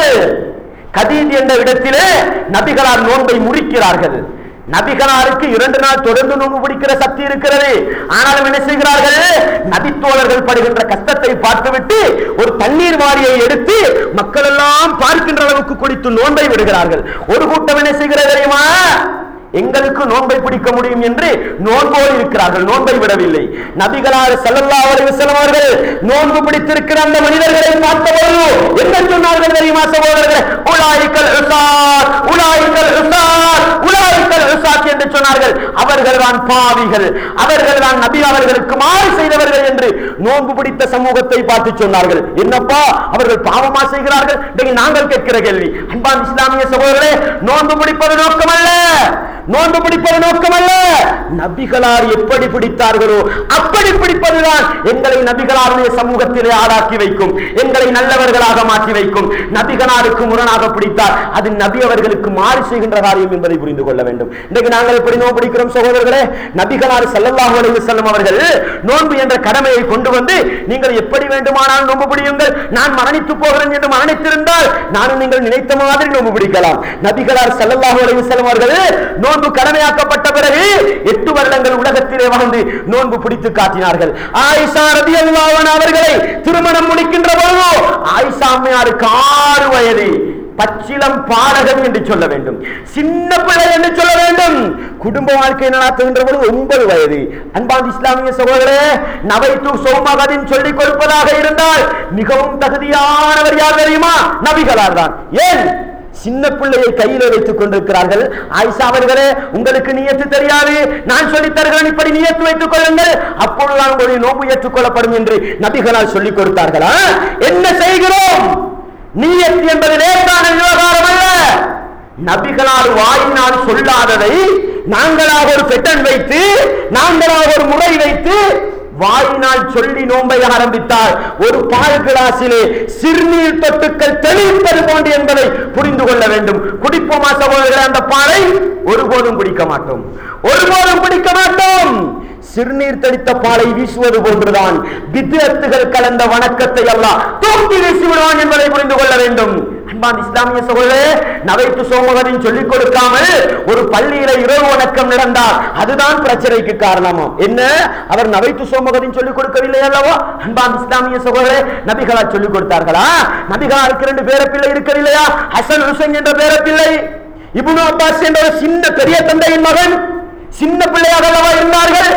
கதீத் என்ற இடத்திலே நபிகளார் நோன்பை முறிக்கிறார்கள் நபிகளாருக்கு இரண்டு நாள் தொடர்ந்து நோன்பு பிடிக்கிற சக்தி இருக்கிறது ஆனாலும் என்ன செய்கிறார்கள் நபித்தோழர்கள் படுகின்ற கஷ்டத்தை பார்த்துவிட்டு ஒரு தண்ணீர் வாரியை எடுத்து மக்கள் எல்லாம் பார்க்கின்ற அளவுக்கு குடித்து நோன்பை விடுகிறார்கள் ஒரு கூட்டம் என்ன செய்கிறது தெரியுமா எங்களுக்கு நோன்பை பிடிக்க முடியும் என்று நோன்போடு இருக்கிறார்கள் நோன்பை விடவில்லை நபிகளார் ஸல்லல்லாஹு அலைஹி வஸல்லம் அவர்கள் நோன்பு பிடித்திருக்கிற அந்த மனிதர்களை பார்த்தபோது என்ன சொன்னார்கள் தெரியுமா சகோதரர்களே உலாயிக்கல் உசாத் உலாயிக்கல் உசாத் உலாயிக்கல் உசாத் என்று சொன்னார்கள் அவர்கள் தான் பாவிகள் அவர்கள் தான் நபி அவர்களுக்கு மாறு செய்தவர்கள் என்று நோன்பு பிடித்த சமூகத்தை பார்த்து சொன்னார்கள் என்னப்பா அவர்கள் பாவமா செய்கிறார்கள் இன்றைக்கு நாங்கள் கேட்கிற கேள்வி அன்பான் இஸ்லாமிய சகோதரர்களே நோன்பு பிடிப்பது நோக்கமல்ல நோன்பு பிடிப்பது நோக்கமல்ல நபிகளார் எப்படி பிடித்தார்களோ அப்படி பிடிப்பதுதான் எங்களை நபிகளாருடைய சமூகத்திலே ஆளாக்கி வைக்கும் எங்களை நல்லவர்களாக மாற்றி வைக்கும் நபிகளாருக்கு முரணாக பிடித்தால் அது நபி அவர்களுக்கு மாறி செய்கின்ற காரியம் என்பதை புரிந்து கொள்ள வேண்டும் இன்றைக்கு நாங்கள் எப்படி நோன்பு பிடிக்கிறோம் சகோதரர்களே நபிகளார் ஸல்லல்லாஹு அலைஹி வஸல்லம் அவர்கள் நோன்பு என்ற கடமையை கொண்டு வந்து நீங்கள் எப்படி வேண்டுமானாலும் நோன்பு பிடியுங்கள் நான் மரணித்து போகிறேன் என்று மரணித்திருந்தால் நானும் நீங்கள் நினைத்த மாதிரி நோன்பு பிடிக்கலாம் நபிகளார் ஸல்லல்லாஹு அலைஹி வஸல்லம் அவர்கள் நோன்பு கடமையாக்கப்பட்ட பிறகு எட்டு வருடங்கள் உலகத்திலே வாழ்ந்து நோன்பு பிடித்து காட்டினார்கள் ஆயிஷா ரலியல்லாஹு அன்ஹா அவர்களை திருமணம் முடிக்கின்ற பொழுது ஆயிஷா அம்மையாருக்கு ஆறு வயது பச்சிலம் பாடகன் என்று சொல்ல வேண்டும் சின்ன பிள்ளை என்று சொல்ல வேண்டும் குடும்ப வாழ்க்கை நடாத்துகின்ற பொழுது ஒன்பது வயது அன்பான் இஸ்லாமிய சகோதரே நவைத்து சௌமகதின் சொல்லிக் கொடுப்பதாக இருந்தால் மிகவும் தகுதியானவர் யார் தெரியுமா நபிகளார் தான் ஏன் சின்ன பிள்ளையை கையில வைத்துக் கொண்டிருக்கிறார்கள் ஆயிஷா அவர்களே உங்களுக்கு நியத்து தெரியாது நான் சொல்லித் தருகிறேன் இப்படி நியத்து வைத்துக் கொள்ளுங்கள் அப்பொழுதுதான் உங்களுடைய நோம்பு ஏற்றுக்கொள்ளப்படும் என்று நபிகளால் சொல்லிக் கொடுத்தார்களா என்ன செய்கிறோம் நீயத் என்பது லேசான விவகாரம் அல்ல நபிகளால் வாயினால் சொல்லாததை நாங்களாக ஒரு பெட்டன் வைத்து நாங்களாக ஒரு முறை வைத்து வாயினால் சொல்லி நோன்பை ஆரம்பித்தால் ஒரு பால் கிளாஸிலே சிறுநீர் தொட்டுக்கள் தெளிப்பது போன்று என்பதை புரிந்து கொள்ள வேண்டும் குடிப்போமா சகோதரர்களே அந்த பாலை ஒருபோதும் குடிக்க மாட்டோம் ஒருபோதும் குடிக்க மாட்டோம் சிறுநீர் தெளித்த பாலை வீசுவது போன்றுதான் வித்தியத்துகள் கலந்த வணக்கத்தை எல்லாம் தூக்கி வீசி விடுவான் என்பதை புரிந்து கொள்ள வேண்டும் அன்பான் இஸ்லாமிய சகோதரே நவைத்து சோமகரின் சொல்லிக் கொடுக்காமல் ஒரு பள்ளியில இரவு வணக்கம் நடந்தால் அதுதான் பிரச்சனைக்கு காரணமாம் என்ன அவர் நவைத்து சோமகரின் சொல்லிக் கொடுக்கவில்லை அல்லவா அன்பான் இஸ்லாமிய சகோதரே நபிகளா சொல்லிக் கொடுத்தார்களா நபிகளாருக்கு ரெண்டு பேரப்பிள்ளை இருக்கவில்லையா ஹசன் ஹுசைன் என்ற பேரப்பிள்ளை இப்னு அப்பாஸ் என்ற ஒரு சின்ன பெரிய தந்தையின் மகன் சின்ன பிள்ளையாக அல்லவா இருந்தார்கள்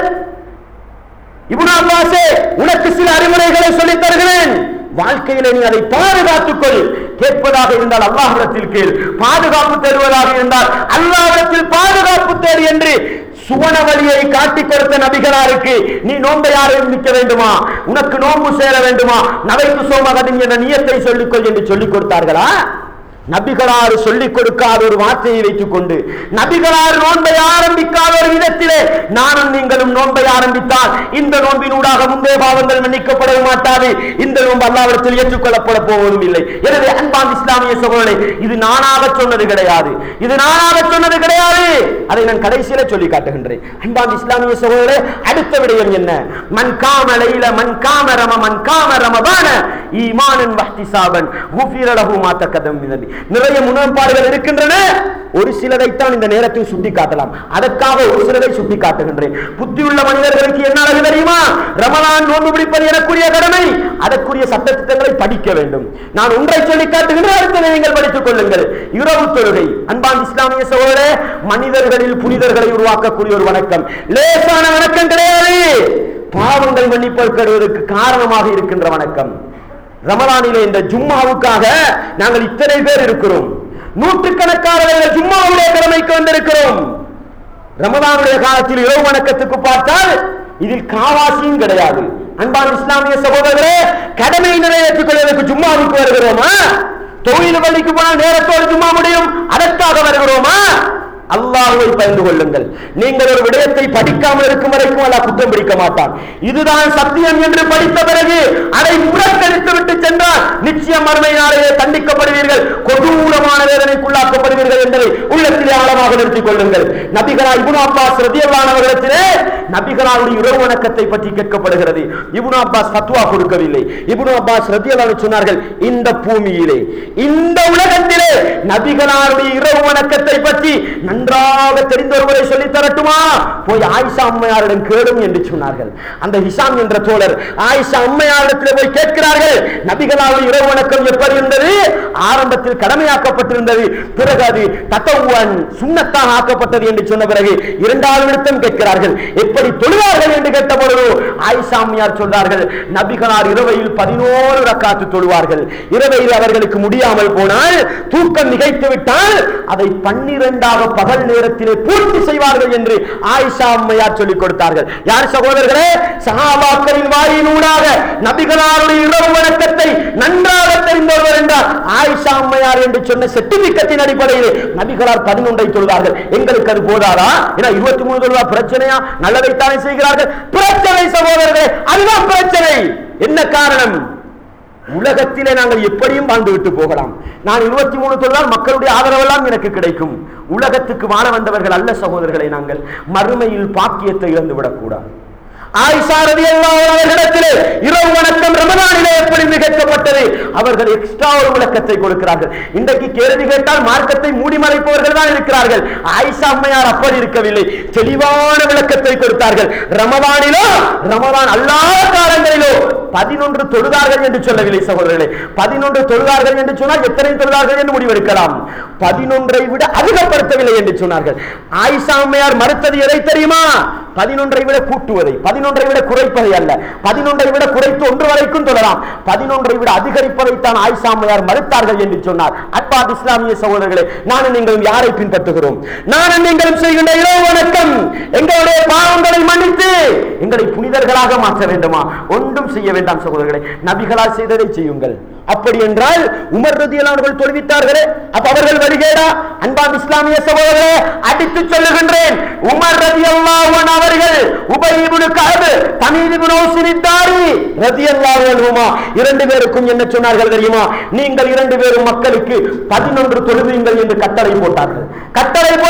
இப்னு அப்பாஸே உனக்கு சில அறிவுரைகளை சொல்லித் தருகிறேன் வாழ்க்கையில நீ அதை பாதுகாத்துக் கொள் கேட்பதாக இருந்தால் அல்லாஹிடத்தில் கேள் பாதுகாப்பு தருவதாக இருந்தால் அல்லாஹிடத்தில் பாதுகாப்பு தேடு என்று சுவன வழியை காட்டிக் கொடுத்த நபிகளாருக்கு நீ நோன்பை ஆரம்பிக்க வேண்டுமா உனக்கு நோன்பு சேர வேண்டுமா நவைக்கு சோமகதின் என்ற நியத்தை சொல்லிக்கொள் என்று சொல்லிக் கொடுத்தார்களா நபிகளார் சொல்லிக் கொடுக்காத ஒரு வார்த்தையை வைத்துக் கொண்டு நபிகளார் நோன்பை ஆரம்பிக்காத ஒரு விதத்திலே நானும் நீங்களும் நோன்பை ஆரம்பித்தால் இந்த நோன்பினூடாக முந்தைய பாவங்கள் மன்னிக்கப்பட மாட்டாது இந்த நோன்பு அல்லாவிடத்தில் ஏற்றுக்கொள்ளப்பட போவதும் இல்லை எனவே அன்பான் இஸ்லாமிய சகோதரே இது நானாக சொன்னது கிடையாது இது நானாக சொன்னது கிடையாது அதை நான் கடைசியில சொல்லி காட்டுகின்றேன் அன்பான் இஸ்லாமிய சகோதரே அடுத்த விடயம் என்ன மன் காம லைல மன் காம ரம மன் காம ரமபான ஈமானன் வஹ்திசாபன் குஃபிர லஹு மா தக்கதம் மினல் நிறைய முன்னேற்பாடுகள் இருக்கின்றன ஒரு சிலரைத்தான் இந்த நேரத்தில் சுட்டி காட்டலாம் அதற்காக ஒரு சிலரை சுட்டி காட்டுகின்றேன் புத்தியுள்ள மனிதர்களுக்கு என்ன அழகு தெரியுமா ரமலான் நோன்பு பிடிப்பது எனக்குரிய கடமை அதற்குரிய சட்டத்திட்டங்களை படிக்க வேண்டும் நான் ஒன்றை சொல்லி காட்டுகின்றேன் அடுத்ததை நீங்கள் படித்துக் கொள்ளுங்கள் இரவு தொழுகை அன்பான் இஸ்லாமிய சகோதரே மனிதர்களில் புனிதர்களை உருவாக்கக்கூடிய ஒரு வணக்கம் லேசான வணக்கம் கிடையாது பாவங்கள் மன்னிப்பதற்கு காரணமாக இருக்கின்ற வணக்கம் ரமலானிலே இந்த ஜும்மாவுக்காக நாங்கள் இத்தனை பேர் இருக்கிறோம் நூற்றுக்கணக்கானவர்கள் ஜும்மாவுடைய கடமைக்கு வந்திருக்கிறோம் ரமலானுடைய காலத்தில் இரவு வணக்கத்துக்கு பார்த்தால் இதில் காவாசியும் கிடையாது அன்பான இஸ்லாமிய சகோதரர்களே கடமை நிறைவேற்றிக் கொள்வதற்கு ஜும்மாவுக்கு வருகிறோமா தொழில் பள்ளிக்கு போனால் நேரத்தோடு ஜும்மா முடியும் அதற்காக வருகிறோமா அல்லாஹ்வை பயந்து கொள்ளுங்கள் நீங்கள் ஒரு விடயத்தை படிக்காமல் இருக்கும் வரைக்கும் அல்லாஹ் குற்றம் பிடிக்க மாட்டான் இதுதான் சத்தியம் என்று படித்த பிறகு அதை புறக்கணித்து விட்டு சென்றால் நிச்சயம் மறுமை நாளையே தண்டிக்கப்படுவீர்கள் கொடூரமான வேதனைக்குள்ளாக்கப்படுவீர்கள் என்பதை உள்ளத்திலே ஆழமாக நிறுத்திக் கொள்ளுங்கள் நபிகரா இபுன் அப்பாஸ் ரதியல்லானவர்களிடத்திலே நபிகராவுடைய இரவு வணக்கத்தை பற்றி கேட்கப்படுகிறது இபுன் அப்பாஸ் ஃபத்வா கொடுக்கவில்லை இபுன் அப்பாஸ் ரதியல்லான சொன்னார்கள் இந்த பூமியிலே இந்த உலகத்திலே நபிகளாருடைய இரவு வணக்கத்தை பற்றி நன்றாக தெரிந்த ஒருவரை சொல்லி தரட்டுமா போய் ஆயிஷா அம்மையாரிடம் கேளும் என்று சொன்னார்கள் அந்த ஹிஷாம் என்ற தோழர் ஆயிஷா அம்மையாரிடத்தில் போய் கேட்கிறார்கள் நபிகளாருடைய இரவு வணக்கம் எப்படி இருந்தது ஆரம்பத்தில் கடமையாக்கப்பட்டிருந்தது பிறகு அது தத்தவுவன் சுண்ணத்தான் ஆக்கப்பட்டது என்று சொன்ன பிறகு இரண்டாவது நிமித்தம் கேட்கிறார்கள் எப்படி தொழுவார்கள் என்று கேட்ட பொழுது ஆயிஷா அம்மையார் சொல்றார்கள் நபிகளார் இரவையில் பதினோரு ரக்காத்து தொழுவார்கள் இரவையில் அவர்களுக்கு முடியாமல் போனால் தூக்கம் நிகைத்து விட்டால் அதை பன்னிரண்டாக பகல் நேரத்திலே பூர்த்தி செய்வார்கள் என்று ஆயிஷா அம்மையார் சொல்லிக் கொடுத்தார்கள் யார் சகோதரர்களே சஹாபாக்களின் வாயினூடாக நபிகளாருடைய இரவு வணக்கத்தை நன்றாக தெரிந்தவர் என்றார் ஆயிஷா அம்மையார் என்று சொன்ன செட்டிபிக்கத்தின் அடிப்படையில் நபிகளார் பதினொன்றை தொழுதார்கள் எங்களுக்கு அது போதாதா ஏன்னா இருபத்தி மூணு தொழுவா பிரச்சனையா நல்லதைத்தானே செய்கிறார்கள் பிரச்சனை சகோதரர்களே அதுதான் பிரச்சனை என்ன காரணம் உலகத்திலே நாங்கள் எப்படியும் வாழ்ந்து விட்டு போகலாம் நான் இருபத்தி மூணு தொழிலால் மக்களுடைய ஆதரவெல்லாம் எனக்கு கிடைக்கும் உலகத்துக்கு வாழ வந்தவர்கள் அல்ல சகோதரர்களை நாங்கள் மறுமையில் பாக்கியத்தை இழந்து விடக்கூடாது ஆயிஷா ரலியல்லாஹு அவர்களிடத்திலே இரவு வணக்கம் ரமதானிலே எப்படி நிகழ்த்தப்பட்டது அவர்கள் எக்ஸ்ட்ரா ஒரு விளக்கத்தை கொடுக்கிறார்கள் இன்றைக்கு கேள்வி கேட்டால் மார்க்கத்தை மூடி மறைப்பவர்கள் தான் இருக்கிறார்கள் ஆயிஷா அம்மையார் அப்படி இருக்கவில்லை தெளிவான விளக்கத்தை கொடுத்தார்கள் ரமதானிலோ ரமதான் அல்லாத காலங்களிலோ பதினொன்று தொழுதார்கள் என்று சொல்லவில்லை சகோதரர்களே பதினொன்று தொழுதார்கள் என்று சொன்னால் எத்தனை தொழுதார்கள் என்று முடிவெடுக்கலாம் பதினொன்றை விட அதிகப்படுத்தவில்லை என்று சொன்னார்கள் ஆயிஷா அம்மையார் மறுத்தது எதை தெரியுமா பதினொன்றை விட கூட்டுவதை பதினொன்றை விட குறைப்பதை அல்ல பதினொன்றை விட குறைத்து ஒன்று வரைக்கும் தொடரலாம் பதினொன்றை விட அதிகரிப்பதைத்தான் ஆயிஷா அம்மையார் மறுத்தார்கள் என்று சொன்னார் அட்பாத் இஸ்லாமிய சகோதரர்களே நானும் நீங்களும் யாரை பின்பற்றுகிறோம் நானும் நீங்களும் செய்கின்ற இரவு வணக்கம் எங்களுடைய பாவங்களை மன்னித்து எங்களை புனிதர்களாக மாற்ற வேண்டுமா ஒன்றும் செய்ய வேண்டாம் சகோதரர்களே நபிகளால் செய்ததை செய்யுங்கள் அப்படி என்றால் உமர் ரதியலானவர்கள் தொழுவித்தார்களே அப்ப அவர்கள் வருகிறா அன்பான் இஸ்லாமிய சகோதரர்களே அடித்து சொல்லுகின்றேன் உமர் ரதியல்லாஹு அவர்கள் உபை இப்னு கஅப் தமீத் இப்னு உஸ்ரித்தாரி ரதியல்லாஹு அன்ஹுமா இரண்டு பேருக்கும் என்ன சொன்னார்கள் தெரியுமா நீங்கள் இரண்டு பேரும் மக்களுக்கு பதினொன்று தொழுவீங்கள் என்று கட்டளை போட்டார்கள் கட்டளை போட்டார்கள்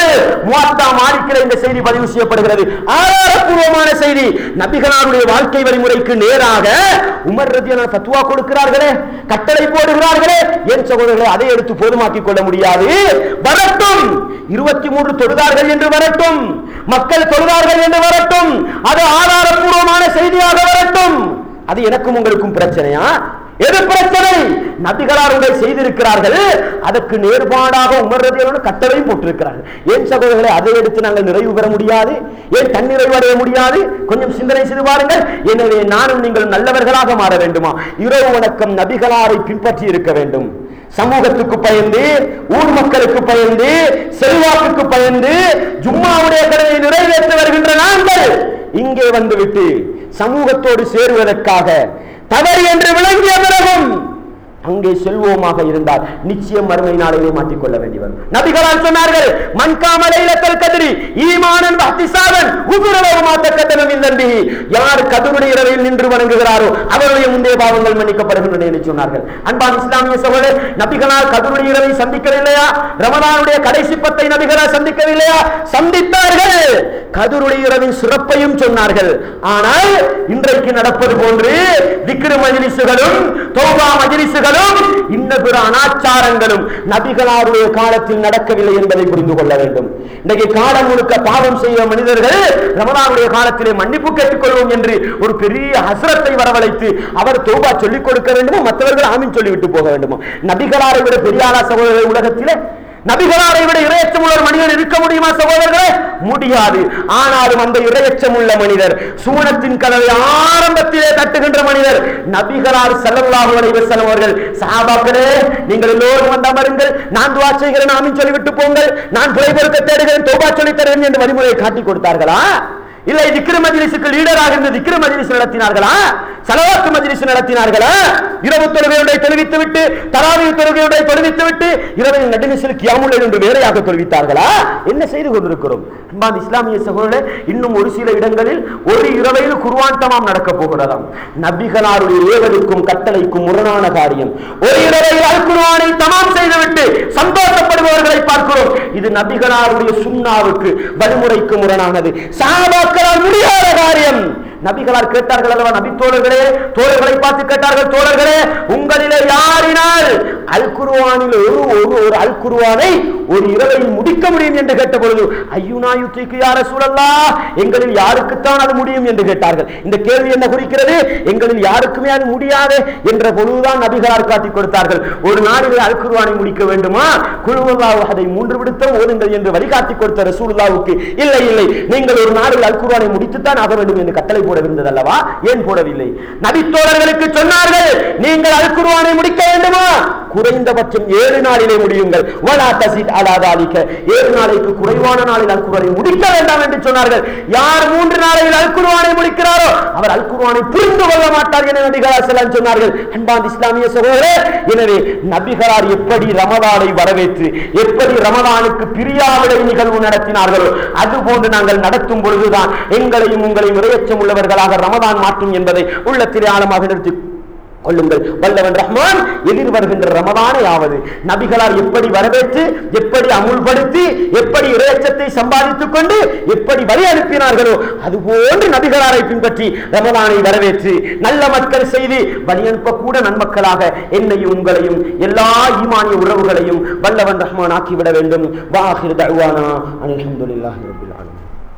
சொல்கிறார்கள் முவாத்தா மாலிக்கில் இந்த செய்தி பதிவு செய்யப்படுகிறது ஆதாரப்பூர்வமான செய்தி நபிகளாருடைய வாழ்க்கை வழிமுறைக்கு நேராக உமர் ரதியான தத்துவா கொடுக்கிறார்களே கட்டளை போடுகிறார்களே என் சகோதரர்களை அதை எடுத்து போதுமாக்கிக் கொள்ள முடியாது வரட்டும் இருபத்தி மூன்று தொழுதார்கள் என்று வரட்டும் மக்கள் தொழுதார்கள் என்று வரட்டும் அது ஆதாரப்பூர்வமான செய்தியாக வரட்டும் அது எனக்கும் உங்களுக்கும் பிரச்சனையா எது பிரச்சனை நபிகளார் உங்களை செய்திருக்கிறார்கள் அதற்கு நேர்பாடாக உமர்றதையோடு கட்டளையும் போட்டிருக்கிறார்கள் ஏன் சகோதரர்களை அதை எடுத்து நாங்கள் நிறைவு பெற முடியாது ஏன் தன்னிறைவு அடைய முடியாது கொஞ்சம் சிந்தனை செய்து பாருங்கள் எனவே நானும் நீங்கள் நல்லவர்களாக மாற வேண்டுமா இரவு வணக்கம் நபிகளாரை பின்பற்றி இருக்க வேண்டும் சமூகத்துக்கு பயந்து ஊர் மக்களுக்கு பயந்து செல்வாக்குக்கு பயந்து ஜும்மாவுடைய கடனை நிறைவேற்றி வருகின்ற நாங்கள் இங்கே வந்துவிட்டு சமூகத்தோடு சேருவதற்காக தவறு என்று விளங்கிய பிறகும் அங்கே செல்வோமாக இருந்தால் நிச்சயம் மறுமை நாளையே மாட்டிக்கொள்ள வேண்டி வரும் நபிகளால் சொன்னார்கள் மண்காமலையிலத்தல் கதிரி ஈமானன் பக்திசாதன் உகுரளவு மாத்த கட்டணம் இல்லந்தி யார் கதிருடைய இரவில் நின்று வணங்குகிறாரோ அவருடைய முந்தைய பாவங்கள் மன்னிக்கப்படுகின்றன என்று சொன்னார்கள் அன்பான் இஸ்லாமிய சகோதரர் நபிகளால் கதிருடைய இரவை சந்திக்கவில்லையா ரமதானுடைய கடைசி பத்தை நபிகளால் சந்திக்கவில்லையா சந்தித்தார்கள் கதிருடைய இரவின் சிறப்பையும் சொன்னார்கள் ஆனால் இன்றைக்கு நடப்பது போன்று திக்ரு மஜ்லிசுகளும் தௌபா மஜ்லிசுகளும் இன்ன பிற அனாச்சாரங்களும் நபிகளாருடைய காலத்தில் நடக்கவில்லை என்பதை புரிந்து கொள்ள வேண்டும் இன்றைக்கு காலம் முழுக்க பாவம் செய்ய மனிதர்கள் ரமலானுடைய காலத்திலே மன்னிப்பு கேட்டுக்கொள்வோம் என்று ஒரு பெரிய ஹசரத்தை வரவழைத்து அவர் தௌபா சொல்லிக் கொடுக்க வேண்டுமோ மற்றவர்கள் ஆமீன் சொல்லிவிட்டு போக வேண்டுமோ நபிகளாரை விட பெரியாரா சகோதரர்கள் உலகத்திலே நபிகளாரை விட இரையச்சம் உள்ள ஒரு மனிதர் இருக்க முடியுமா சகோதரர்களே முடியாது ஆனாலும் அந்த இரையச்சம் உள்ள மனிதர் சூனத்தின் கதவை ஆரம்பத்திலே தட்டுகின்ற மனிதர் நபிகளார் ஸல்லல்லாஹு அலைஹி வஸல்லம் அவர்கள் சஹாபாக்களே நீங்கள் எல்லோரும் வந்து அமருங்கள் நான் துஆ செய்கிறேன் ஆமீன் சொல்லிவிட்டு போங்கள் நான் துறை பொறுக்க தேடுகிறேன் தௌபா சொல்லி தருவேன் என்று வழிமுறையை காட்டி கொடுத்தார்களா இல்லை திக்ரு மஜ்லிஸுக்கு லீடராக இருந்து திக்ரு மஜ்லிஸ் நடத்தினார்களா சலவாத்து மஜ்லிஸ் நடத்தினார்களா இரவு தொழுகையுடைய தொழுவித்து விட்டு தராவி தொழுகையுடைய தொழுவித்து விட்டு இரவில் நடுநிசில் கியாமுல் என்று வேறையாக தொழுவித்தார்களா என்ன செய்து கொண்டிருக்கிறோம் அன்பான இஸ்லாமிய சகோதரர்களே இன்னும் ஒரு சில இடங்களில் ஒரு இரவையில் குர்ஆன் தமாம் நடக்க போகிறதாம் நபிகளாருடைய ஏவலுக்கும் கட்டளைக்கும் முரணான காரியம் ஒரு இரவையில் அல் குர்ஆனை தமாம் செய்துவிட்டு சந்தோஷப்படுபவர்களை பார்க்கிறோம் இது நபிகளாருடைய சுண்ணாவுக்கு வழிமுறைக்கு முரணானது சஹாபாக்களால் முடியாத காரியம் நபிகளார் கேட்டார்கள் அல்லவா நபி தோழர்களே தோழர்களை பார்த்து கேட்டார்கள் தோழர்களே உங்களிலே யாரினால் அல் குர்ஆனில் ஒரு ஒரு ஒரு அல் குர்ஆனை ஒரு இரவில் முடிக்க முடியும் என்று கேட்ட பொழுது ஐயுனா யுத்திக்கு யார சூழல்லா எங்களில் யாருக்குத்தான் அது முடியும் என்று கேட்டார்கள் இந்த கேள்வி என்ன குறிக்கிறது எங்களில் யாருக்குமே அது முடியாது என்ற பொழுதுதான் நபிகளார் காட்டிக் கொடுத்தார்கள் ஒரு நாளிலே அல் குர்ஆனை முடிக்க வேண்டுமா குழுவல்லாஹ் அதை மூன்று விடுத்தம் ஓதுங்கள் என்று வழிகாட்டி கொடுத்த ரசூலுல்லாவுக்கு இல்லை இல்லை நீங்கள் ஒரு நாளில் அல் குர்ஆனை முடித்துத்தான் ஆக வேண்டும் என்று கட்டளை போடவிருந்தது அல்லவா ஏன் போடவில்லை நபித்தோழர்களுக்கு சொன்னார்கள் நீங்கள் அல் குர்ஆனை முடிக்க வேண்டுமா குறைந்தபட்சம் ஏழு நாளிலே முடியுங்கள் வலா தசித் அலா தாலிக ஏழு நாளைக்கு குறைவான நாளில் அல் குர்ஆனை முடிக்க வேண்டாம் என்று சொன்னார்கள் யார் மூன்று நாளையில் அல் குர்ஆனை முடிக்கிறாரோ அவர் அல் குர்ஆனை புரிந்து கொள்ள மாட்டார் என நபிகளார் செல்லாம் சொன்னார்கள் அன்பான் இஸ்லாமிய சகோதரர் எனவே நபிகளார் எப்படி ரமதானை வரவேற்று எப்படி ரமதானுக்கு பிரியாவிடை நிகழ்வு நடத்தினார்களோ அதுபோன்று நாங்கள் நடத்தும் பொழுதுதான் எங்களையும் உங்களையும் இரையச்சம் உள்ளவர்களாக ரமதான் மாற்றும் என்பதை உள்ளத்திலே ஆழமாக நிறுத்தி கொள்ளுங்கள் வல்லவன் ரஹ்மான் எதிர் வருகின்ற ரமதானை ஆவது நபிகளார் எப்படி வரவேற்று எப்படி அமுல்படுத்தி எப்படி இறையச்சத்தை சம்பாதித்துக் கொண்டு எப்படி வழி அனுப்பினார்களோ அதுபோன்று நபிகளாரை பின்பற்றி ரமதானை வரவேற்று நல்ல மக்கள் செய்து வழி அனுப்ப கூட நன்மக்களாக என்னையும் உங்களையும் எல்லா ஈமானிய உறவுகளையும் வல்லவன் ரஹ்மான் ஆக்கிவிட வேண்டும் வாஹிர் தஅவானா அல்ஹம்துலில்லாஹி ரப்பில் ஆலமீன்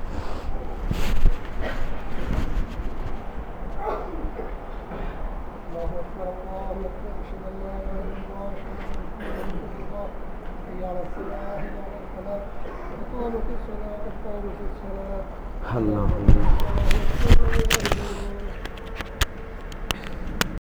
الله أكبر الله أكبر أشهد أن لا إله إلا الله أشهد أن محمدا رسول الله حي على الصلاة حي على الفلاح قد قامت الصلاة قد قامت الصلاة اللهم الله أكبر